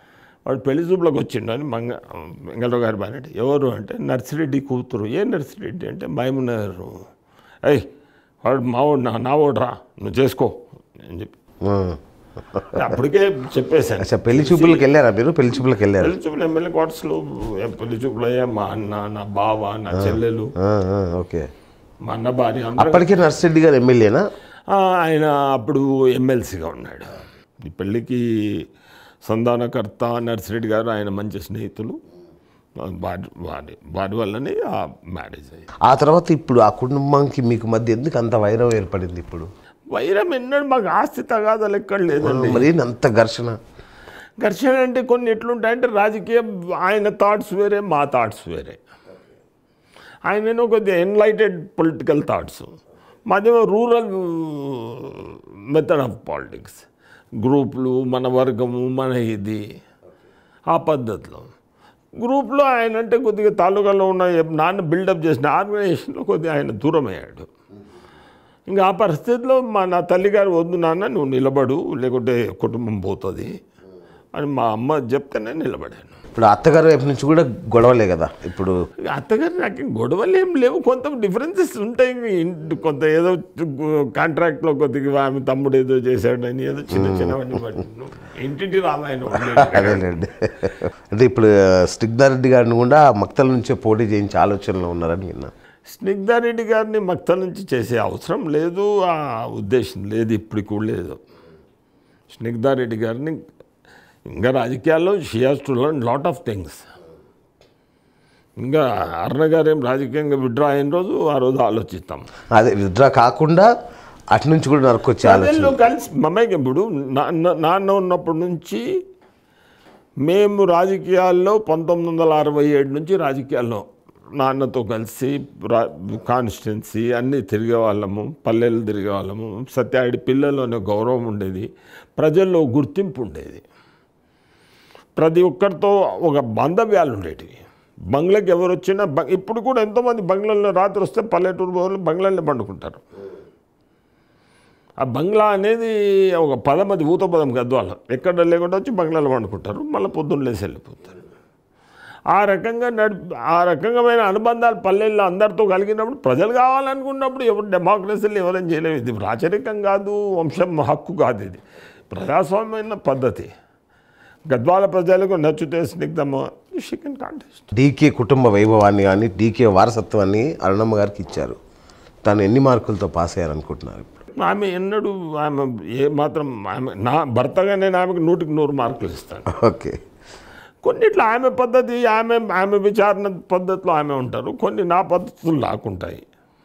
వాడు పెళ్లి చూపులకు వచ్చిండు అని మంగ వెంగళరావు గారి బాగా ఎవరు అంటే నర్సిరెడ్డి కూతురు ఏ నర్సిరెడ్డి అంటే మైమున్నారు అయ్ వాడు మావాడు నా నావాడు రా నువ్వు చేసుకో అని చెప్పి ఉమ్. అప్పటికే చెప్పేశాను అచ్చా పెళ్లి చూపులకు వెళ్ళారా మీరు పెళ్లి చూపులకు వెళ్ళారు పెళ్లి చూపులు ఎమ్మెల్యే క్వార్టర్స్లో పెళ్లి చూపులు అయ్యా మా అన్న నా బావ నా చెల్లెలు ఆ, ఆ, ఓకే మా అన్న భార్య అందరూ అప్పటికే నర్సిరెడ్డి గారు ఎమ్మెల్యేనా ఆ, ఆయన అప్పుడు ఎమ్మెల్సీగా ఉన్నాడు ఈ పెళ్ళికి సంధానకర్త నర్సిరెడ్డి గారు ఆయన మంచి స్నేహితులు వారి వారి వారి వల్లనే ఆ మ్యారేజ్ అయ్యింది ఆ తర్వాత ఇప్పుడు ఆ కుటుంబంకి మీకు మధ్య ఎందుకు అంత వైరం ఏర్పడింది ఇప్పుడు వైరం ఎన్నడూ మాకు ఆస్తి తగాదాలు ఎక్కడ లేదండి మరి ఏంది అంత ఘర్షణ ఘర్షణ అంటే కొన్ని ఎట్లుంటాయంటే రాజకీయ ఆయన థాట్స్ వేరే మా థాట్స్ వేరే ఆయన కొద్దిగా ఎన్లైటెడ్ పొలిటికల్ థాట్స్ మాదేమో రూరల్ మెథడ్ ఆఫ్ పాలిటిక్స్ గ్రూపులు మన వర్గము మన ఇది ఆ పద్ధతిలో గ్రూప్లో ఆయన అంటే కొద్దిగా తాలూకాలో ఉన్న నాన్న బిల్డప్ చేసిన ఆర్గనైజేషన్లో కొద్దిగా ఆయన దూరం అయ్యాడు ఇంకా ఆ పరిస్థితిలో మా నా తల్లిగారు వద్దు నాన్న నువ్వు నిలబడు లేకుంటే కుటుంబం పోతుంది అని మా అమ్మ చెప్తేనే నిలబడాను ఇప్పుడు అత్తగారు వైపు నుంచి కూడా గొడవలే కదా ఇప్పుడు ఇక అత్తగారు నాకు ఇంక గొడవలు ఏం లేవు కొంత డిఫరెన్సెస్ ఉంటాయి ఇంక ఇంటి కొంత ఏదో కాంట్రాక్ట్లో కొద్దిగా ఆమె తమ్ముడు ఏదో చేశాడని ఏదో చిన్న చిన్నవన్నీ బట్టి ఇంటింటి రామాయణం ఉండేది. అదేలేండి అంటే ఇప్పుడు స్నిగ్ధారెడ్డి గారిని కూడా మక్తల నుంచే పోటీ చేయించే ఆలోచనలో ఉన్నారని విన్నా స్నిగ్ధారెడ్డి గారిని మక్తల నుంచి చేసే అవసరం లేదు ఆ ఉద్దేశం లేదు ఇప్పటికి కూడా లేదు స్నిగ్ధారెడ్డి గారిని ఇంకా రాజకీయాల్లో she has to learn lot of things ఇంకా అరుణ గారు ఏం రాజకీయంగా విడ్రా అయిన రోజు ఆ రోజు ఆలోచిస్తాం అదే విత్డ్రా కాకుండా అటు నుంచి కూడా నరకొచ్చే ఆలోచన అదేలో కలిసి మమ్మకి ఇప్పుడు నాన్న నాన్న ఉన్నప్పటి నుంచి మేము రాజకీయాల్లో పంతొమ్మిది వందల అరవై ఏడు నుంచి రాజకీయాల్లో నాన్నతో కలిసి రా కాన్స్టిట్యున్సీ అన్నీ తిరిగే వాళ్ళము పల్లెలు తిరిగే వాళ్ళము సత్యాడి పిల్లల్లోనే గౌరవం ఉండేది ప్రజల్లో గుర్తింపు ఉండేది ప్రతి ఒక్కరితో ఒక బాంధవ్యాలు ఉండేటివి బంగ్లాకి ఎవరు వచ్చినా బ- ఇప్పుడు కూడా ఎంతోమంది బంగ్లాలో రాత్రి వస్తే పల్లెటూరు వాళ్ళు బంగ్లాలో పండుకుంటారు ఆ బంగ్లా అనేది ఒక పదం అది ఊత పదం గద్వాల ఎక్కడ లేకుండా వచ్చి బంగ్లాలో వండుకుంటారు మళ్ళీ పొద్దున్న లేసి వెళ్ళిపోతారు ఆ రకంగా నడి ఆ రకమైన అనుబంధాలు పల్లెల్లో అందరితో కలిగినప్పుడు ప్రజలు కావాలనుకున్నప్పుడు ఎవరు డెమోక్రసీలు ఎవరైనా చేయలేవు ఇది రాచరికం కాదు వంశం హక్కు కాదు ఇది ప్రజాస్వామ్యమైన పద్ధతి గద్వాల ప్రజలకు నచ్చితే స్నిగ్ధము చికెన్ కాంటెస్ట్ డీకే కుటుంబ వైభవాన్ని కానీ డీకే వారసత్వాన్ని అరుణమ్మ గారికి ఇచ్చారు తను ఎన్ని మార్కులతో పాస్ అయ్యారనుకుంటున్నారు ఇప్పుడు ఆమె ఎన్నడూ ఆమె ఏ మాత్రం ఆమె నా భర్తగా నేను ఆమెకు నూటికి నూరు మార్కులు ఇస్తాను ఓకే కొన్నిట్లో ఆమె పద్ధతి ఆమె ఆమె విచారణ పద్ధతిలో ఆమె ఉంటారు కొన్ని నా పద్ధతులు నాకుంటాయి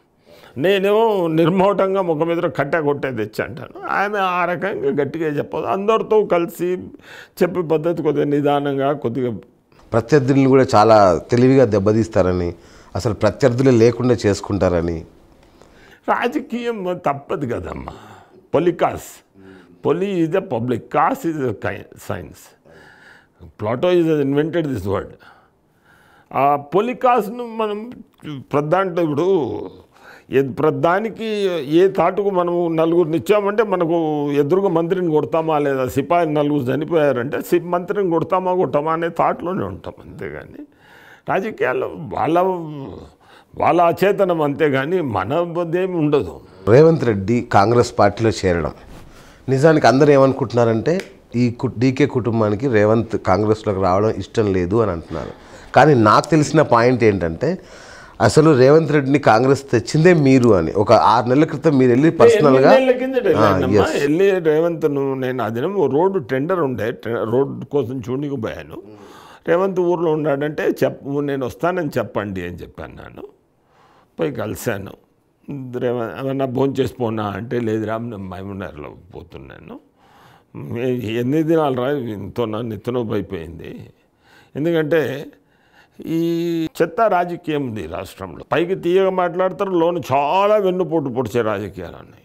నేనేమో నిర్మోటంగా ముఖం మీద కట్టె కొట్టే తెచ్చి అంటాను ఆమె ఆ రకంగా గట్టిగా చెప్పదు అందరితో కలిసి చెప్పే పద్ధతి కొద్దిగా నిదానంగా కొద్దిగా ప్రత్యర్థుల్ని కూడా చాలా తెలివిగా దెబ్బతీస్తారని అసలు ప్రత్యర్థులే లేకుండా చేసుకుంటారని రాజకీయం తప్పదు కదమ్మా పొలికాస్ పొలి ఈజ్ ఎ పబ్లిక్ కాస్ is a science Plato is invented this word ఆ పొలికాస్ను మనం ప్రధాంట్లో ఇప్పుడు ఏ ప్రధానికి ఏ తాటుకు మనము నలుగురిని ఇచ్చామంటే మనకు ఎదురుగా మంత్రిని కొడతామా లేదా సిపాయిని నలుగురు చనిపోయారంటే సి మంత్రిని కొడతామా కొట్టామా అనే థాట్లోనే ఉంటాం అంతేగాని రాజకీయాల్లో వాళ్ళ వాళ్ళ అచేతనం అంతేగాని మనదేమి ఉండదు రేవంత్ రెడ్డి కాంగ్రెస్ పార్టీలో చేరడం నిజానికి అందరూ ఏమనుకుంటున్నారంటే ఈ కు- డీకే కుటుంబానికి రేవంత్ కాంగ్రెస్లోకి రావడం ఇష్టం లేదు అని అంటున్నారు కానీ నాకు తెలిసిన పాయింట్ ఏంటంటే అసలు రేవంత్ రెడ్డిని కాంగ్రెస్ తెచ్చిందే మీరు అని ఒక ఆరు నెలల క్రితం మీరు వెళ్ళి పర్సనల్గా ఎనిమిదేళ్ల కిందట వెళ్ళానమ్మా. వెళ్ళి రేవంత్ను నేను ఆ దినం ఓ రోడ్డు టెండర్ ఉండే టె- రోడ్డు కోసం చూడనికి పోయాను రేవంత్ ఊర్లో ఉన్నాడంటే చెప్ నేను వస్తానని చెప్పండి అని చెప్పాను నేను పోయి కలిశాను రేవంత్ ఏమన్నా భోజనం చేసి పోనా అంటే లేదు రామ్ నేను మైమునర్లో పోతున్నాను ఏ- ఎన్ని దినాలు రా ఇంతో నా నిత్యనొప్పి అయిపోయింది ఎందుకంటే ఈ చెత్త రాజకీయం ఉంది రాష్ట్రంలో పైకి తీయగా మాట్లాడతారు లోను చాలా వెన్నుపోటు పొడిచే రాజకీయాలు ఉన్నాయి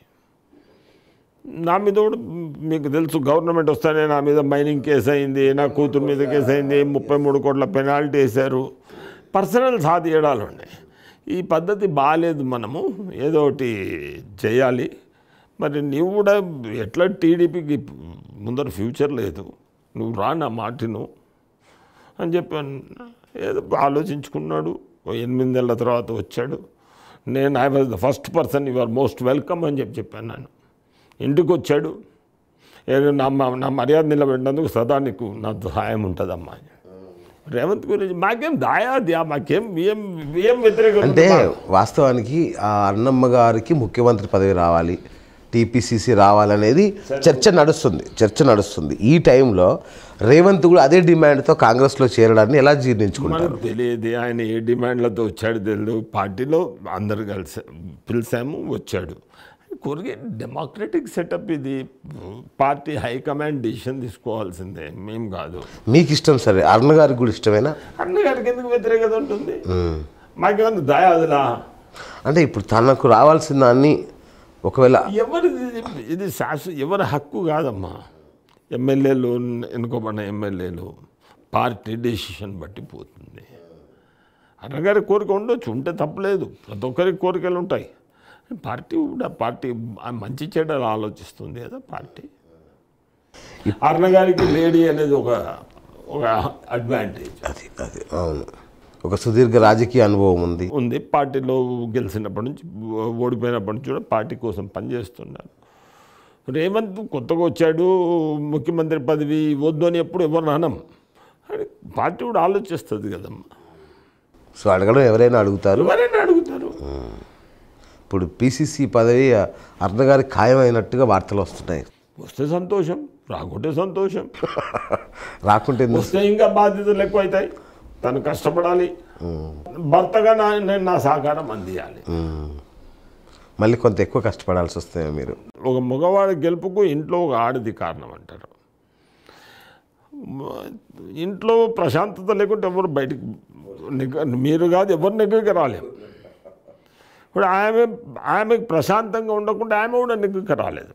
నా మీద కూడా మీకు తెలుసు గవర్నమెంట్ వస్తానే నా మీద మైనింగ్ కేసు అయింది నా కూతురు మీద కేసు అయింది ముప్పై మూడు కోట్ల పెనాల్టీ వేశారు పర్సనల్ సాధియడాలు ఉన్నాయి ఈ పద్ధతి బాగాలేదు మనము ఏదో ఒకటి చేయాలి మరి నీవు కూడా ఎట్లా టీడీపీకి ముందర ఫ్యూచర్ లేదు నువ్వు రా నా మాటను అని చెప్పాను ఏదో ఆలోచించుకున్నాడు ఓ ఎనిమిది నెలల తర్వాత వచ్చాడు నేను I was the first person you are most welcome అని చెప్పి చెప్పాను నేను ఇంటికి వచ్చాడు ఏదో నా మ- నా మర్యాద నిలబెట్టినందుకు సదా నీకు నా సహాయం ఉంటుందమ్మా అని. రేవంత్ గురించి మాకేం దాయా దియా మాకేం ఏం ఏం వ్యతిరేకం అంటే వాస్తవానికి ఆ అన్నమ్మ గారికి ముఖ్యమంత్రి పదవి రావాలి టీపీసీసీ రావాలనేది చర్చ నడుస్తుంది చర్చ నడుస్తుంది ఈ టైంలో రేవంత్ కూడా అదే డిమాండ్తో కాంగ్రెస్లో చేరడాన్ని ఎలా జీర్ణించుకుంటారు మనకు తెలియదు ఆయన ఏ డిమాండ్లతో వచ్చాడు తెలియదు పార్టీలో అందరు కలిసి పిలిచాము వచ్చాడు కొరిగే డెమోక్రటిక్ సెటప్ ఇది పార్టీ హైకమాండ్ డిసిషన్ తీసుకోవాల్సిందే మేం కాదు మీకు ఇష్టం సరే అరుణ గారికి కూడా ఇష్టమేనా అన్నగారికి ఎందుకు వ్యతిరేకత ఉంటుంది మాకేమన్నా దయాదులా అంటే ఇప్పుడు తనకు రావాల్సిన దాన్ని ఒకవేళ ఎవరిది ఇది శాశ్వత ఎవరి హక్కు కాదమ్మా ఎమ్మెల్యేలు ఎన్నుకోబడిన ఎమ్మెల్యేలు పార్టీ డెసిషన్ బట్టి పోతుంది అన్నగారి కోరిక ఉండొచ్చు ఉంటే తప్పలేదు ప్రతి ఒక్కరికి కోరికలు ఉంటాయి పార్టీ కూడా పార్టీ ఆ మంచి చెడ్డలు ఆలోచిస్తుంది కదా పార్టీ అన్నగారికి లేడీ అనేది ఒక ఒక అడ్వాంటేజ్ అది అది అవును ఒక సుదీర్ఘ రాజకీయ అనుభవం ఉంది ఉంది పార్టీలో గెలిచినప్పటి నుంచి ఓడిపోయినప్పటి నుంచి కూడా పార్టీ కోసం పనిచేస్తున్నారు రేవంత్ కొత్తగా వచ్చాడు ముఖ్యమంత్రి పదవి వద్దు అని ఎప్పుడు ఎవరు అనం అని పార్టీ కూడా ఆలోచిస్తుంది కదమ్మా సో అడగడం ఎవరైనా అడుగుతారు ఎవరైనా అడుగుతారు ఇప్పుడు పీసీసీ పదవి అరుణ గారికి ఖాయమైనట్టుగా వార్తలు వస్తున్నాయి వస్తే సంతోషం రాకుంటే సంతోషం రాకుంటే ఎందుకు? వస్తే ఇంకా బాధ్యతలు ఎక్కువ అవుతాయి తను కష్టపడాలి భర్తగా నా నేను నా సహకారం అందియాలి మళ్ళీ కొంత ఎక్కువ కష్టపడాల్సి వస్తాయి మీరు ఒక మగవాడి గెలుపుకు ఇంట్లో ఒక ఆడది కారణం అంటారు మ- ఇంట్లో ప్రశాంతత లేకుంటే ఎవరు బయటికి నెగ్గ- మీరు కాదు ఎవరు నెగ్గకి రాలేము ఇప్పుడు ఆమె ఆమెకు ప్రశాంతంగా ఉండకుండా ఆమె కూడా నెగ్గకి రాలేదు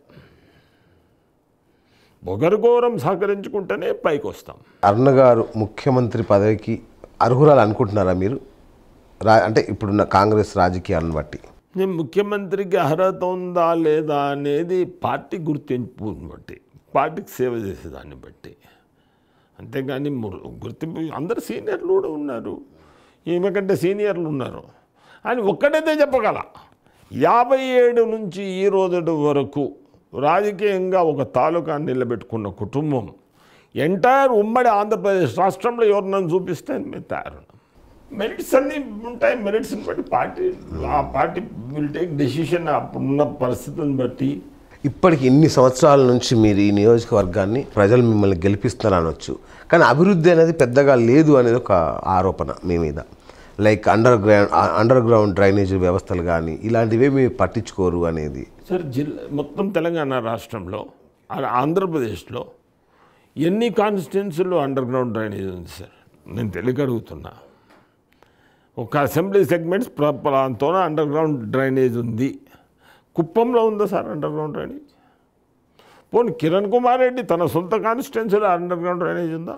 ఒకరికొకరం సహకరించుకుంటేనే పైకి వస్తాం అరుణ గారు ముఖ్యమంత్రి పదవికి అర్హురాలు అనుకుంటున్నారా మీరు రా అంటే ఇప్పుడున్న కాంగ్రెస్ రాజకీయాలను బట్టి నేను ముఖ్యమంత్రికి అర్హత ఉందా లేదా అనేది పార్టీ గుర్తింపుని బట్టి పార్టీకి సేవ చేసేదాన్ని బట్టి అంతేగాని ము- గుర్తింపు అందరు సీనియర్లు కూడా ఉన్నారు ఈమె కంటే సీనియర్లు ఉన్నారు అని ఒక్కటైతే చెప్పగల యాభై ఏడు నుంచి ఈ రోజు వరకు రాజకీయంగా ఒక తాలూకాన్ని నిలబెట్టుకున్న కుటుంబం ఎంటైర్ ఉమ్మడి ఆంధ్రప్రదేశ్ రాష్ట్రంలో ఎవరినైనా చూపిస్తే మేము తయారున్నాం మెరిట్స్ అన్నీ ఉంటాయి మెరిట్స్ని బట్టి పార్టీ ఆ పార్టీ విల్ టేక్ డెసిషన్ అప్పుడున్న పరిస్థితులను బట్టి ఇప్పటికి ఇన్ని సంవత్సరాల నుంచి మీరు ఈ నియోజకవర్గాన్ని ప్రజలు మిమ్మల్ని గెలిపిస్తున్నారు అనొచ్చు కానీ అభివృద్ధి అనేది పెద్దగా లేదు అనేది ఒక ఆరోపణ మీ మీద like underground underground drainage వ్యవస్థలు కానీ ఇలాంటివే మీరు పట్టించుకోరు అనేది సార్ జిల్లా మొత్తం తెలంగాణ రాష్ట్రంలో ఆ- ఆంధ్రప్రదేశ్లో ఎన్ని కాన్స్టిట్యున్సీలు అండర్ గ్రౌండ్ డ్రైనేజ్ ఉంది సార్ నేను తెలియక అడుగుతున్నా ఒక అసెంబ్లీ సెగ్మెంట్స్ ప్రాంతంలో అండర్ గ్రౌండ్ డ్రైనేజ్ ఉంది కుప్పంలో ఉందా సార్ అండర్ గ్రౌండ్ డ్రైనేజ్ పోనీ కిరణ్ కుమార్ రెడ్డి తన సొంత కాన్స్టిట్యున్సీలో అండర్ గ్రౌండ్ డ్రైనేజ్ ఉందా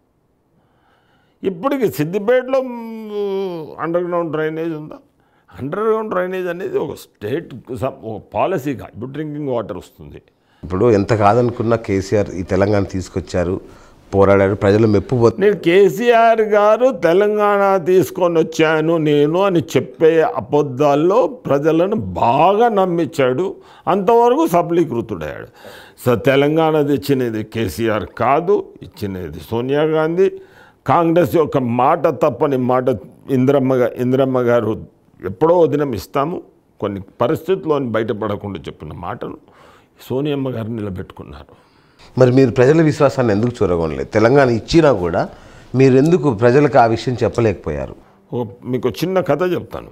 ఇప్పటికి సిద్దిపేటలో అండర్ గ్రౌండ్ డ్రైనేజ్ ఉందా అండర్ గ్రౌండ్ డ్రైనేజ్ అనేది ఒక స్టేట్ ఒక పాలసీగా ఇప్పుడు డ్రింకింగ్ వాటర్ వస్తుంది ఇప్పుడు ఎంత కాదనుకున్నా కేసీఆర్ ఈ తెలంగాణ తీసుకొచ్చారు పోరాడారు ప్రజలు మెప్పు పొంద- నేను కేసీఆర్ గారు తెలంగాణ తీసుకొని వచ్చాను నేను అని చెప్పే అబద్ధాల్లో ప్రజలను బాగా నమ్మించాడు అంతవరకు సఫలీకృతుడయ్యాడు సో తెలంగాణ తెచ్చినది కేసీఆర్ కాదు ఇచ్చినది సోనియా గాంధీ కాంగ్రెస్ యొక్క మాట తప్పని మాట ఇంద్రమ్మ గా- ఇంద్రమ్మ గారు ఎప్పుడో దినం ఇస్తాము కొన్ని పరిస్థితుల్లోని బయటపడకుండా చెప్పిన మాటలు సోనియమ్మ గారు నిలబెట్టుకున్నారు మరి మీరు ప్రజల విశ్వాసాన్ని ఎందుకు చూరగొనలేదు తెలంగాణ ఇచ్చినా కూడా మీరు ఎందుకు ప్రజలకు ఆ విషయం చెప్పలేకపోయారు ఓ మీకు చిన్న కథ చెప్తాను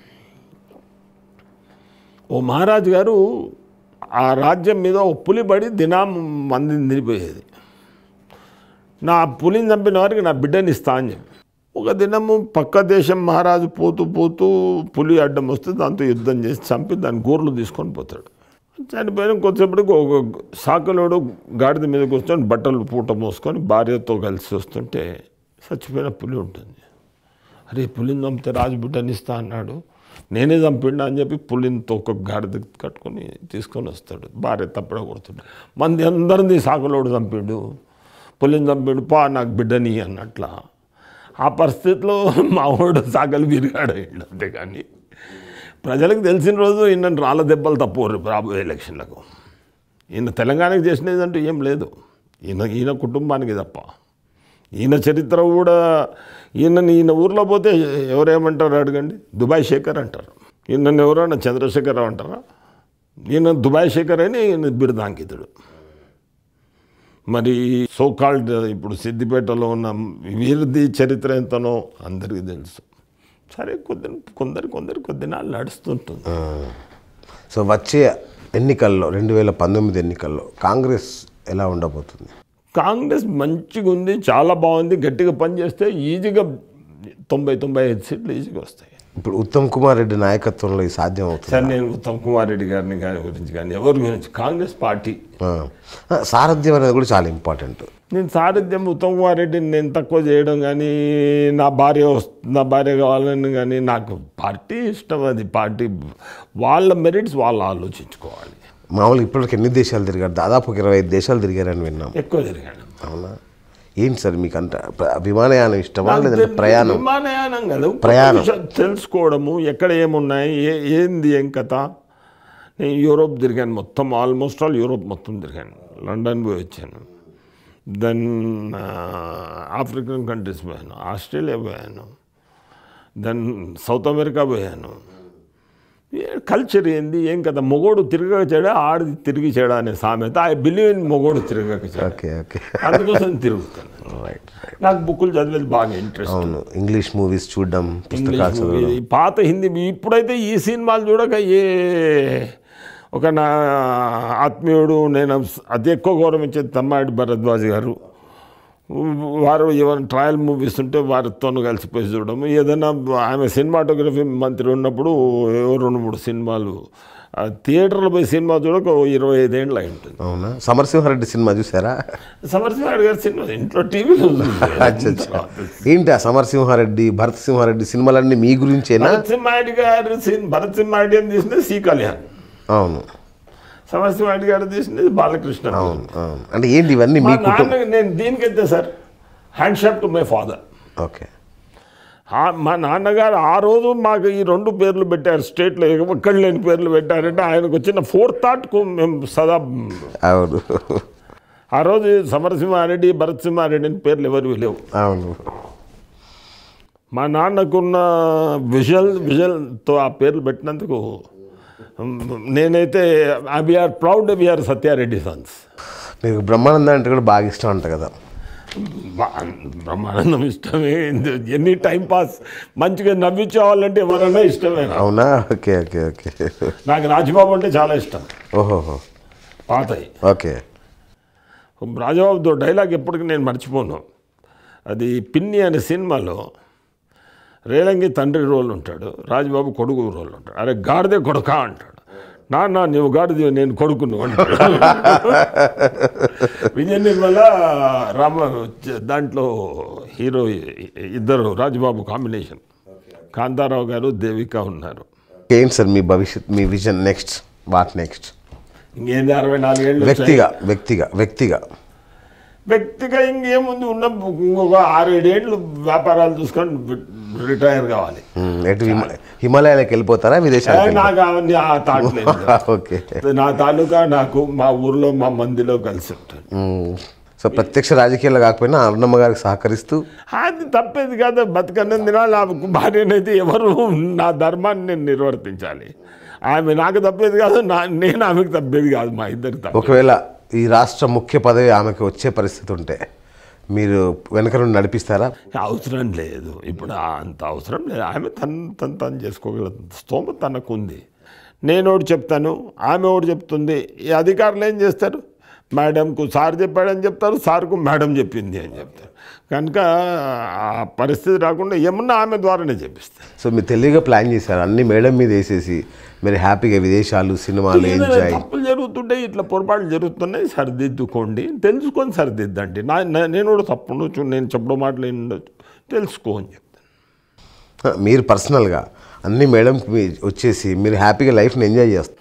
ఓ మహారాజు గారు ఆ రాజ్యం మీద ఓ పులి పడి దినం మందిని తిరిగిపోయేది నా పులిని చంపిన వారికి నా బిడ్డని ఇస్తా అని చెప్పి ఒక దినము పక్క దేశం మహారాజు పోతూ పోతూ పులి అడ్డం వస్తే దాంతో యుద్ధం చేసి చంపి దాని గోర్లు తీసుకొని పోతాడు చనిపోయిన కొద్దిసేపటికి ఒక సాకలోడు గాడిద మీద కూర్చొని బట్టలు పూట మోసుకొని భార్యతో కలిసి వస్తుంటే చచ్చిపోయిన పులి ఉంటుంది అరే పులిని చంపితే రాజు బిడ్డని ఇస్తా అన్నాడు నేనే చంపిండా అని చెప్పి పులిని ఒక గాడిద కట్టుకొని తీసుకొని వస్తాడు భార్య తప్పడ కొడుతుంటాడు మంది అందరినీ సాకులోడు చంపాడు పులిని చంపాడు పా నాకు బిడ్డని అన్నట్ల ఆ పరిస్థితిలో మా వాడు సాగలు విరిగాడు అయ్యాడు అంతేగాని ప్రజలకు తెలిసిన రోజు ఈయన రాళ్ళ దెబ్బలు తప్పరు రాబోయే ఎలక్షన్లకు ఈయన తెలంగాణకు చేసినది అంటూ ఏం లేదు ఈయన ఈయన కుటుంబానికి తప్ప ఈయన చరిత్ర కూడా ఈయన ఈయన ఊర్లో పోతే ఎవరేమంటారు అడగండి దుబాయ్ శేఖర్ అంటారు ఈయన ఎవరైనా చంద్రశేఖరరావు అంటారా ఈయన దుబాయ్ శేఖర్ అని ఈయన బిరుదాంకితుడు మరి సోకాల్డ్ ఇప్పుడు సిద్దిపేటలో ఉన్న వీరిది చరిత్ర ఎంతనో అందరికీ తెలుసు సరే కొద్ది కొందరు కొందరు కొద్ది నాళ్ళు నడుస్తుంటుంది సో వచ్చే ఎన్నికల్లో రెండు వేల పంతొమ్మిది ఎన్నికల్లో కాంగ్రెస్ ఎలా ఉండబోతుంది కాంగ్రెస్ మంచిగా ఉంది చాలా బాగుంది గట్టిగా పనిచేస్తే ఈజీగా తొంభై తొంభై ఐదు సీట్లు ఈజీగా వస్తాయి ఇప్పుడు ఉత్తమ్ కుమార్ రెడ్డి నాయకత్వంలో ఇది సాధ్యం అవుతుంది సార్ నేను ఉత్తమ్ కుమార్ రెడ్డి గారిని గారి గురించి కానీ ఎవరి గురించి కాంగ్రెస్ పార్టీ ఆ. ఆ, సారథ్యం అనేది కూడా చాలా ఇంపార్టెంట్ నేను సారథ్యం ఉత్తమ్ కుమార్ రెడ్డిని నేను తక్కువ చేయడం కానీ నా భార్య వస్తు నా భార్య కావాలని కానీ నాకు పార్టీ ఇష్టం అది పార్టీ వాళ్ళ మెరిట్స్ వాళ్ళు ఆలోచించుకోవాలి మామూలుగా ఇప్పటివరకు ఎన్ని దేశాలు తిరిగారు దాదాపు ఒక ఇరవై ఐదు దేశాలు తిరిగారని విన్నాం ఎక్కువ తిరిగాను అవునా ఏంటి సార్ మీకు అంత ప్ర- విమానయానం ఇష్టమా నాకు లేదంటే తెలి- ప్రయాణం విమానయానం కదా కొత్త ప్రయాణం. విషయాలు తెలుసుకోవడము ఎక్కడ ఏమున్నాయి ఏ ఏంది ఏం కథ నేను యూరోప్ తిరిగాను మొత్తం ఆల్మోస్ట్ ఆల్ యూరోప్ మొత్తం తిరిగాను లండన్ పోయి వచ్చాను దెన్ ఆఫ్రికన్ కంట్రీస్ పోయాను ఆస్ట్రేలియా పోయాను దెన్ సౌత్ అమెరికా పోయాను కల్చర్ ఏంది ఏం కదా మొగోడు తిరగక చేయడా ఆడిది తిరిగి చేయడా అనే సామెత ఐ బిలీవ్ ఇన్ మొగోడు తిరగక చేయడా ఓకే ఓకే అందుకోసం తిరుగుతాను రైట్ నాకు బుక్కులు చదివేది బాగా ఇంట్రెస్ట్ అవును ఇంగ్లీష్ మూవీస్ చూడడం పుస్తకాలు ఇంగ్లీష్ చదవడం మూవీ, పాత హిందీ ఇప్పుడైతే ఈ సినిమాలు చూడక ఏ ఒక నా ఆత్మీయుడు నేను అతి ఎక్కువ గౌరవించే తమ్మాడి భరద్వాజ్ గారు వారు ఎవరైనా ట్రయల్ మూవీస్ ఉంటే వారితో కలిసిపోయి చూడడం ఏదైనా ఆమె సినిమాటోగ్రఫీ మంత్రి ఉన్నప్పుడు ఏవో రెండు మూడు సినిమాలు ఆ థియేటర్లో పోయి సినిమా చూడక ఓ ఇరవై ఐదేళ్ళు అయి ఉంటుంది అవునా సమరసింహారెడ్డి సినిమా చూసారా సమరసింహారెడ్డి గారి సినిమా ఇంట్లో టీవీలో అచ్చా, అచ్చా. ఏంటి ఆ సమరసింహారెడ్డి భరత్ సింహారెడ్డి సినిమాలన్నీ మీ గురించేనా భరత్ సింహారెడ్డి గారు సిన్- భరత్ సింహారెడ్డి అని తీసినది సి కళ్యాణ్ అవును సమరసింహారెడ్డి గారు తీసినది బాలకృష్ణ అవును అవును అంటే ఏంటి ఇవన్నీ మా మీ కుటుంబం నాన్న నేను దీనికైతే sir hand shop to my father okay మా నాన్నగారు ఆ రోజు మాకు ఈ రెండు పేర్లు పెట్టారు స్టేట్లో ఎక్కడ లేని పేర్లు పెట్టారంటే ఆయనకు వచ్చిన ఫోర్త్ థాట్కు మేము సదా అవును ఆ రోజు సమరసింహారెడ్డి భరత్ సింహారెడ్డి అని పేర్లు ఎవరివి లేవు అవును మా నాన్నకున్న విజువల్ విజువల్తో ఆ పేర్లు పెట్టినందుకు నేనైతే we are proud we are Satya Reddy Sons మీకు బ్రహ్మానందం అంటే కూడా బాగా ఇష్టం అంట కదా బా- బ్రహ్మానందం ఇష్టమే ఎనీ టైం పాస్ మంచిగా నవ్వించేవాళ్ళంటే ఎవరైనా ఇష్టమే నాకు. అవునా ఓకే ఓకే ఓకే నాకు రాజబాబు అంటే చాలా ఇష్టం ఓహోహో పాతయి ఓకే రాజబాబుతో డైలాగ్ ఎప్పటికీ నేను మర్చిపోను అది పిన్ని అనే సినిమాలో రేలంగి తండ్రి రోల్ ఉంటాడు రాజబాబు కొడుకు రోల్ ఉంటాడు అరే గాడిదే కొడుక అంటాడు నాన్న నువ్వు గాడిది నేను కొడుకును అంటాడు విజయ నిర్మల రామ దాంట్లో హీరో ఇద్దరు రాజబాబు కాంబినేషన్ కాంతారావు గారు దేవిక ఉన్నారు ఏంటి సార్ మీ భవిష్యత్ మీ విజన్ నెక్స్ట్ వాట్ నెక్స్ట్ ఇంకేంది అరవై నాలుగేళ్ళు వచ్చాయి. వ్యక్తిగా వ్యక్తిగా వ్యక్తిగా వ్యక్తిగా ఇంకేముంది ఉన్న ఇంకొక ఆరేడేళ్ళు వ్యాపారాలు చూసుకొని రిటైర్ కావాలి మ్మ్. ఎటు హిమ హిమాలయాలకు వెళ్ళిపోతారా ఏ, విదేశాలకు నాకు అవన్నీ ఆ థాట్ లేదు ఓకే నా తాలూకా నాకు మా ఊర్లో మా మందిలో కలిసి ఉంటుంది మ్మ్. సో ప్రత్యక్ష రాజకీయాలు కాకపోయినా అరుణమ్మ గారికి సహకరిస్తూ అది తప్పేది కాదు బతుకన్నం దినాలు ఆ భార్యనైతే ఎవరు నా ధర్మాన్ని నేను నిర్వర్తించాలి ఆమె నాకు తప్పేది కాదు నా నేను ఆమెకు తప్పేది కాదు మా ఇద్దరికి తప్ప ఒకవేళ ఈ రాష్ట్ర ముఖ్య పదవి ఆమెకు వచ్చే పరిస్థితి ఉంటే మీరు వెనక నుండి నడిపిస్తారా అవసరం లేదు ఇప్పుడు ఆ అంత అవసరం లేదు ఆమె తను తను తను చేసుకోగల స్తోమత తనకు ఉంది నేను ఒకటి చెప్తాను ఆమె ఒకటి చెప్తుంది ఈ అధికారులు ఏం చేస్తారు మేడంకు సార్ చెప్పాడని చెప్తారు సార్కు మేడం చెప్పింది అని చెప్తారు కనుక ఆ పరిస్థితి రాకుండా ఏమన్నా ఆమె ద్వారానే చెప్పిస్తారు సో మీరు తెలివిగా ప్లాన్ చేశారు అన్ని మేడం మీద వేసేసి మీరు హ్యాపీగా విదేశాలు సినిమాలు ఏదైనా ఎంజాయ్ తప్పులు జరుగుతుంటాయి ఇట్లా పొరపాట్లు జరుగుతున్నాయి సరిదిద్దుకోండి తెలుసుకొని సరిదిద్దండి నా నా- నేను కూడా తప్పు ఉండొచ్చు నేను చెప్పడం మాటలు ఏమి ఉండొచ్చు తెలుసుకో అని చెప్తాను మీరు పర్సనల్గా అన్ని మేడంకి మీ- వచ్చేసి మీరు హ్యాపీగా లైఫ్ని ఎంజాయ్ చేస్తారు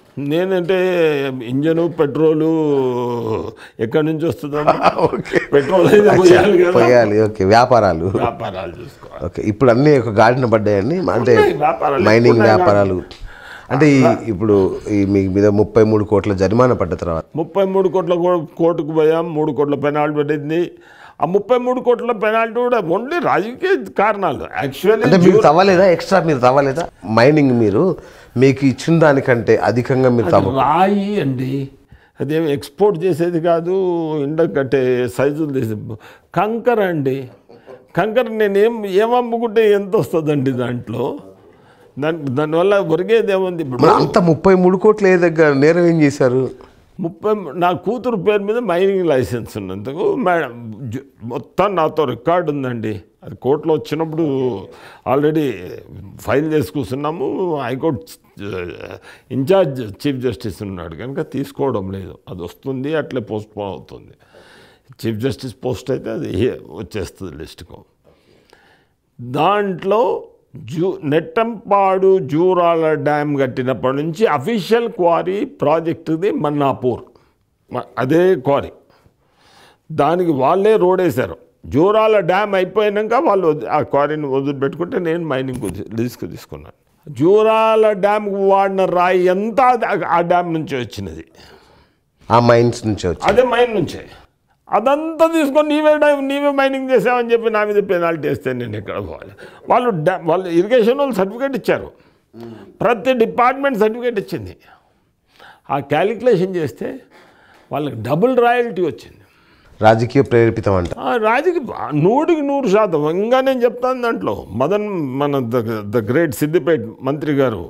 నేనంటే ఇంజను పెట్రోలు ఎక్కడి నుంచి వస్తుందో పెట్రోల్ అయితే పోయాలి కదా పోయాలి ఓకే వ్యాపారాలు వ్యాపారాలు చూసుకోవాలి ఓకే ఇప్పుడు అన్నీ ఒక గాడిన పడ్డాయండి అంటే ఉన్నాయి వ్యాపారాలు, మైనింగ్ ఎక్కువ ఉన్నాయి వ్యాపారాలు అంటే ఈ ఇప్పుడు ఈ మీ మీద ముప్పై మూడు కోట్ల జరిమానా పడ్డ తర్వాత ముప్పై మూడు కోట్ల కో- కోర్టుకు పోయాం మూడు కోట్ల పెనాల్టీ పడింది ఆ ముప్పై మూడు కోట్ల పెనాల్టీ కూడా ఓన్లీ రాజకీయ కారణాలు అంటే యాక్చువల్లీ మీకు తవ్వలేదా ఎక్స్ట్రా మీరు తవ్వలేదా మైనింగ్ మీరు మీకు ఇచ్చిన దానికంటే అధికంగా మీరు తవ్వ రాయి అండి అదేమి ఎక్స్పోర్ట్ చేసేది కాదు ఇండ కట్టే సైజులు తీసే కంకర అండి కంకర నేను ఏం ఏం అమ్ముకుంటే ఎంత వస్తుందండి దాంట్లో దాని దానివల్ల ఒరిగేది ఏముంది ఇప్పుడు మరి అంత ముప్పై మూడు కోట్ల ఏ దగ్గర నేరం ఏం చేశారు ముప్పై నా కూతురు పేరు మీద మైనింగ్ లైసెన్స్ ఉన్నందుకు మేడం జు- మొత్తం నాతో రికార్డు ఉందండి అది కోర్టులో వచ్చినప్పుడు ఆల్రెడీ ఫైల్ చేసి కూర్చున్నాము హైకోర్టు ఇన్ఛార్జ్ చీఫ్ జస్టిస్ ఉన్నాడు కనుక తీసుకోవడం లేదు అది వస్తుంది అట్లే పోస్ట్ పోన్ అవుతుంది చీఫ్ జస్టిస్ పోస్ట్ అయితే అది వచ్చేస్తుంది లిస్టుకు దాంట్లో జూ నెట్టంపాడు జూరాల డ్యామ్ కట్టినప్పటి నుంచి అఫీషియల్ క్వారీ ప్రాజెక్టుది మన్నాపూర్ మ- అదే క్వారీ దానికి వాళ్ళే రోడ్ వేశారు జూరాల డ్యామ్ అయిపోయాక వాళ్ళు వది- ఆ క్వారీని వదిలిపెట్టుకుంటే నేను మైనింగ్ రిస్క్ తీసుకున్నాను జూరాల డ్యామ్కి వాడిన రాయి అంతా అది ఆ డ్యామ్ నుంచి వచ్చినది ఆ మైన్స్ నుంచి వచ్చి అదే మైన్ నుంచే అదంతా తీసుకొని నీవే డై- నీవే మైనింగ్ చేసావని చెప్పి నా మీద పెనాల్టీ వేస్తే నేను ఎక్కడ పోవాలి వాళ్ళు డా- వాళ్ళు ఇరిగేషన్ వాళ్ళు సర్టిఫికేట్ ఇచ్చారు ప్రతి డిపార్ట్మెంట్ సర్టిఫికేట్ ఇచ్చింది ఆ క్యాలిక్యులేషన్ చేస్తే వాళ్ళకి డబుల్ రాయల్టీ వచ్చింది రాజకీయ ప్రేరేపితం అంట ఆ రాజకీయ నూటికి నూరు శాతం ఇంకా నేను చెప్తాను దాంట్లో మదన్ మన ద ద గ్రేట్ సిద్దిపేట్ మంత్రి గారు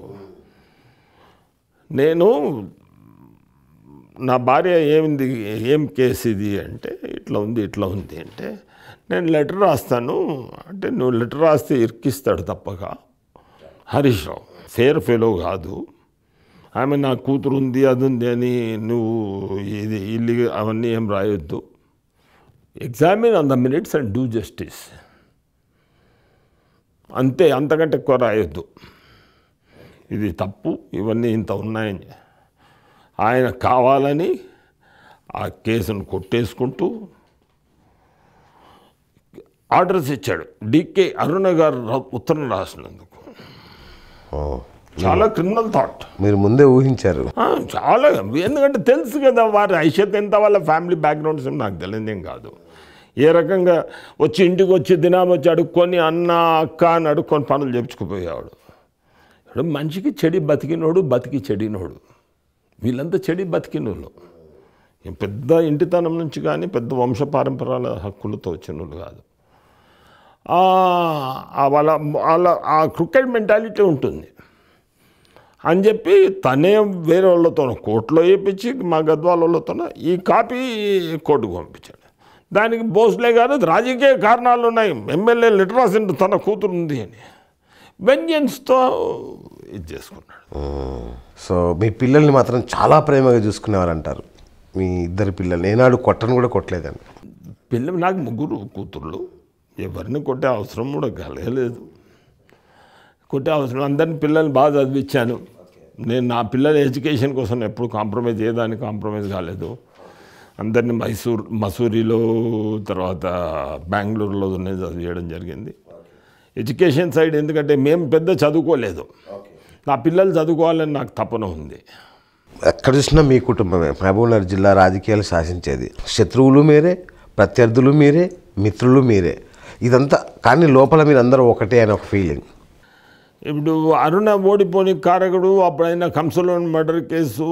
నేను నా భార్య ఏమింది ఏం కేసు ఇది అంటే ఇట్లా ఉంది ఇట్లా ఉంది అంటే నేను లెటర్ రాస్తాను అంటే నువ్వు లెటర్ రాస్తే ఇరికిస్తాడు తప్పక హరీష్ రావు ఫేర్ ఫెలో కాదు ఆమె నా కూతురు ఉంది అది ఉంది అని నువ్వు ఇది ఇల్లు అవన్నీ ఏం రాయొద్దు examine on the minutes and do justice అంతే అంతకంటే ఎక్కువ రాయొద్దు ఇది తప్పు ఇవన్నీ ఇంత ఉన్నాయని ఆయన కావాలని ఆ కేసును కొట్టేసుకుంటూ ఆర్డర్స్ ఇచ్చాడు డికే అరుణ గారు రా- ఉత్తరం రాసినందుకు ఓ. చాలా క్రిమినల్ థాట్ మీరు ముందే ఊహించారు ఆ, చాలా ఎందుకంటే తెలుసు కదా వారి ఐషత్ ఎంత వాళ్ళ ఫ్యామిలీ బ్యాక్గ్రౌండ్స్ ఏం నాకు తెలియదేం కాదు ఏ రకంగా వచ్చి ఇంటికి వచ్చి దినాం వచ్చి అడుక్కొని అన్న అక్క అని అడుక్కొని పనులు చెప్పుకుపోయేవాడు ఇప్పుడు మనిషికి చెడి బతికినోడు బతికి చెడినోడు వీళ్ళంతా చెడి బతికినోళ్ళు ఈ పెద్ద ఇంటితనం నుంచి కానీ పెద్ద వంశపారంపరాల హక్కులతో వచ్చిన వాళ్ళు కాదు ఆ, ఆ వాళ్ళ వాళ్ళ ఆ క్రికెట్ మెంటాలిటీ ఉంటుంది అని చెప్పి తనే వేరే వాళ్ళతో కోర్టులో వేయించి మా గద్వాల వాళ్ళతో ఈ కాపీ కోర్టుకు పంపించాడు దానికి భోస్లే గారు రాజకీయ కారణాలు ఉన్నాయి ఎమ్మెల్యే లెటర్ రాసిండు తన కూతురు ఉంది అని వెంజన్స్తో ఇది చేసుకున్నాడు సో మీ పిల్లల్ని మాత్రం చాలా ప్రేమగా చూసుకునేవారు అంటారు మీ ఇద్దరు పిల్లల్ని ఏనాడు కొట్టను కూడా కొట్టలేదండి పిల్ల నాకు ముగ్గురు కూతుర్లు ఎవరిని కొట్టే అవసరం కూడా కలగలేదు కొట్టే అవసరం అందరిని పిల్లల్ని బాగా చదివించాను నేను నా పిల్లల ఎడ్యుకేషన్ కోసం ఎప్పుడు కాంప్రమైజ్ చేయడానికి కాంప్రమైజ్ కాలేదు అందరిని మైసూర్ మసూరిలో తర్వాత బెంగళూరులో చదివేయడం జరిగింది ఎడ్యుకేషన్ సైడ్ ఎందుకంటే మేము పెద్ద చదువుకోలేదు నా పిల్లలు చదువుకోవాలని నాకు తపన ఉంది ఎక్కడ చూసినా మీ కుటుంబమే మహబూబ్నగర్ జిల్లా రాజకీయాలు శాసించేది శత్రువులు మీరే ప్రత్యర్థులు మీరే మిత్రులు మీరే ఇదంతా కానీ లోపల మీరు అందరూ ఒకటే అని ఒక ఫీలింగ్ ఇప్పుడు అరుణ ఓడిపోని కారకుడు అప్పుడైన కంసలోని మర్డర్ కేసు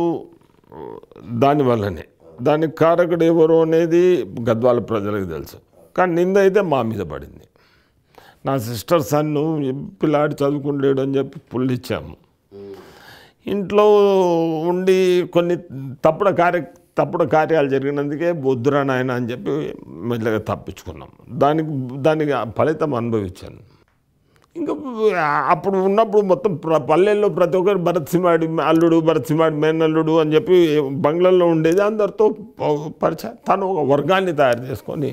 దానివల్లనే దానికి కారకుడు ఎవరు అనేది గద్వాల ప్రజలకు తెలుసు కానీ నింద అయితే మా మీద పడింది నా సిస్టర్ సన్ను పిల్లాడి చదువుకుంటాడు అని చెప్పి పుల్లిచ్చాము ఇంట్లో ఉండి కొన్ని తప్పుడు కార్య తప్పుడు కార్యాలు జరిగినందుకే వద్దురా నాయన అని చెప్పి మెల్లగా తప్పించుకున్నాం దానికి దానికి ఫలితం అనుభవించాను ఇంకా అప్పుడు ఉన్నప్పుడు మొత్తం ప్ర- పల్లెల్లో ప్రతి ఒక్కరు భరత్ సింహాడి అల్లుడు భరత్ సింహాడి మేనల్లుడు అని చెప్పి బంగ్లాల్లో ఉండేది అందరితో పరిచయం తను ఒక వర్గాన్ని తయారు చేసుకొని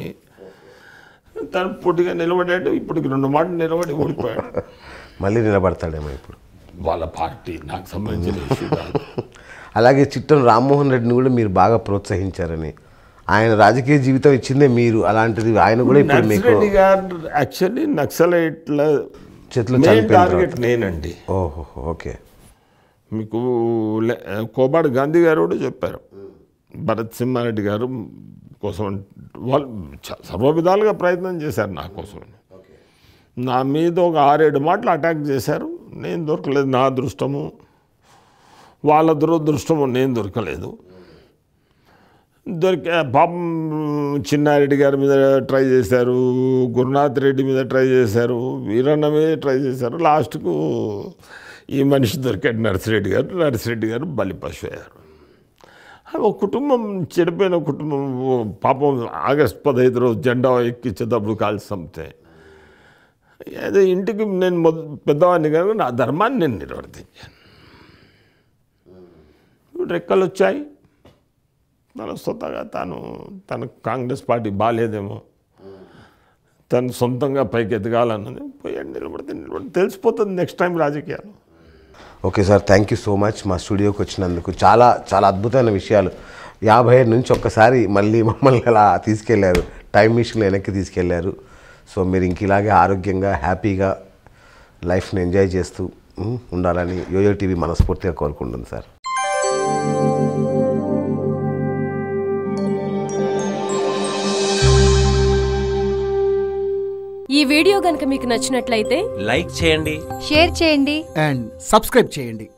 తను పొట్టిగా నిలబడాడు ఇప్పటికి రెండు మాటలు నిలబడి ఓడిపోయాడు మళ్ళీ నిలబడతాడేమో ఇప్పుడు వాళ్ళ పార్టీ నాకు సంబంధించిన ఇష్యూ కాదు అలాగే చిట్టం రామ్మోహన్ రెడ్డిని కూడా మీరు బాగా ప్రోత్సహించారని ఆయన రాజకీయ జీవితం ఇచ్చిందే మీరు అలాంటిది ఆయన కూడా ఇప్పుడు మీకు నర్సిరెడ్డి గారు యాక్చువల్లీ నక్సలైట్ల చేతిలో మెయిన్ చనిపోయిన టార్గెట్ నేనండి ఓహో ఓకే మీకు లే- కోబాడు గాంధీ గారు కూడా చెప్పారు భరత్ సింహారెడ్డి గారు కోసం వాళ్ళు చ- సర్వ విధాలుగా ప్రయత్నం చేశారు నా కోసం నా మీద ఒక ఆరేడు మాటలు అటాక్ చేశారు నేను దొరకలేదు నా అదృష్టము వాళ్ళ దురదృష్టము నేను దొరకలేదు దొరికే పాపం చిన్నారెడ్డి గారి మీద ట్రై చేశారు గురునాథ్ రెడ్డి మీద ట్రై చేశారు వీరన్న మీద ట్రై చేశారు లాస్ట్కు ఈ మనిషి దొరికాడు నర్సిరెడ్డి గారు నర్సిరెడ్డి గారు బలిపశు అయ్యారు ఒక కుటుంబం చెడిపోయిన కుటుంబం పాపం ఆగస్ట్ పదహైదు రోజు జెండా ఎక్కించేటప్పుడు కాల్సి చంపితే అదే ఇంటికి నేను మొద పెద్దవాడిని కనుక నా ధర్మాన్ని నేను నిర్వర్తించాను ఇప్పుడు రెక్కలు వచ్చాయి తన సొంతగా తాను తన కాంగ్రెస్ పార్టీ బాగాలేదేమో తను సొంతంగా పైకి ఎదగాలన్నది పోయాడు నిలబడితే నిలబడి తెలిసిపోతుంది నెక్స్ట్ టైం రాజకీయాలు okay sir thank you so much మా స్టూడియోకి వచ్చినందుకు చాలా చాలా అద్భుతమైన విషయాలు యాభై ఏడు నుంచి ఒక్కసారి మళ్ళీ మమ్మల్ని అలా తీసుకెళ్లారు టైం మిషన్ వెనక్కి తీసుకెళ్లారు సో మీరు ఇంక ఇలాగే ఆరోగ్యంగా హ్యాపీగా లైఫ్ని ఎంజాయ్ చేస్తూ ఉమ్, ఉండాలని యోయో టీవీ మనస్ఫూర్తిగా కోరుకుంటుంది సార్ ఈ వీడియో గనుక మీకు నచ్చినట్లయితే లైక్ చేయండి షేర్ చేయండి అండ్ సబ్స్క్రైబ్ చేయండి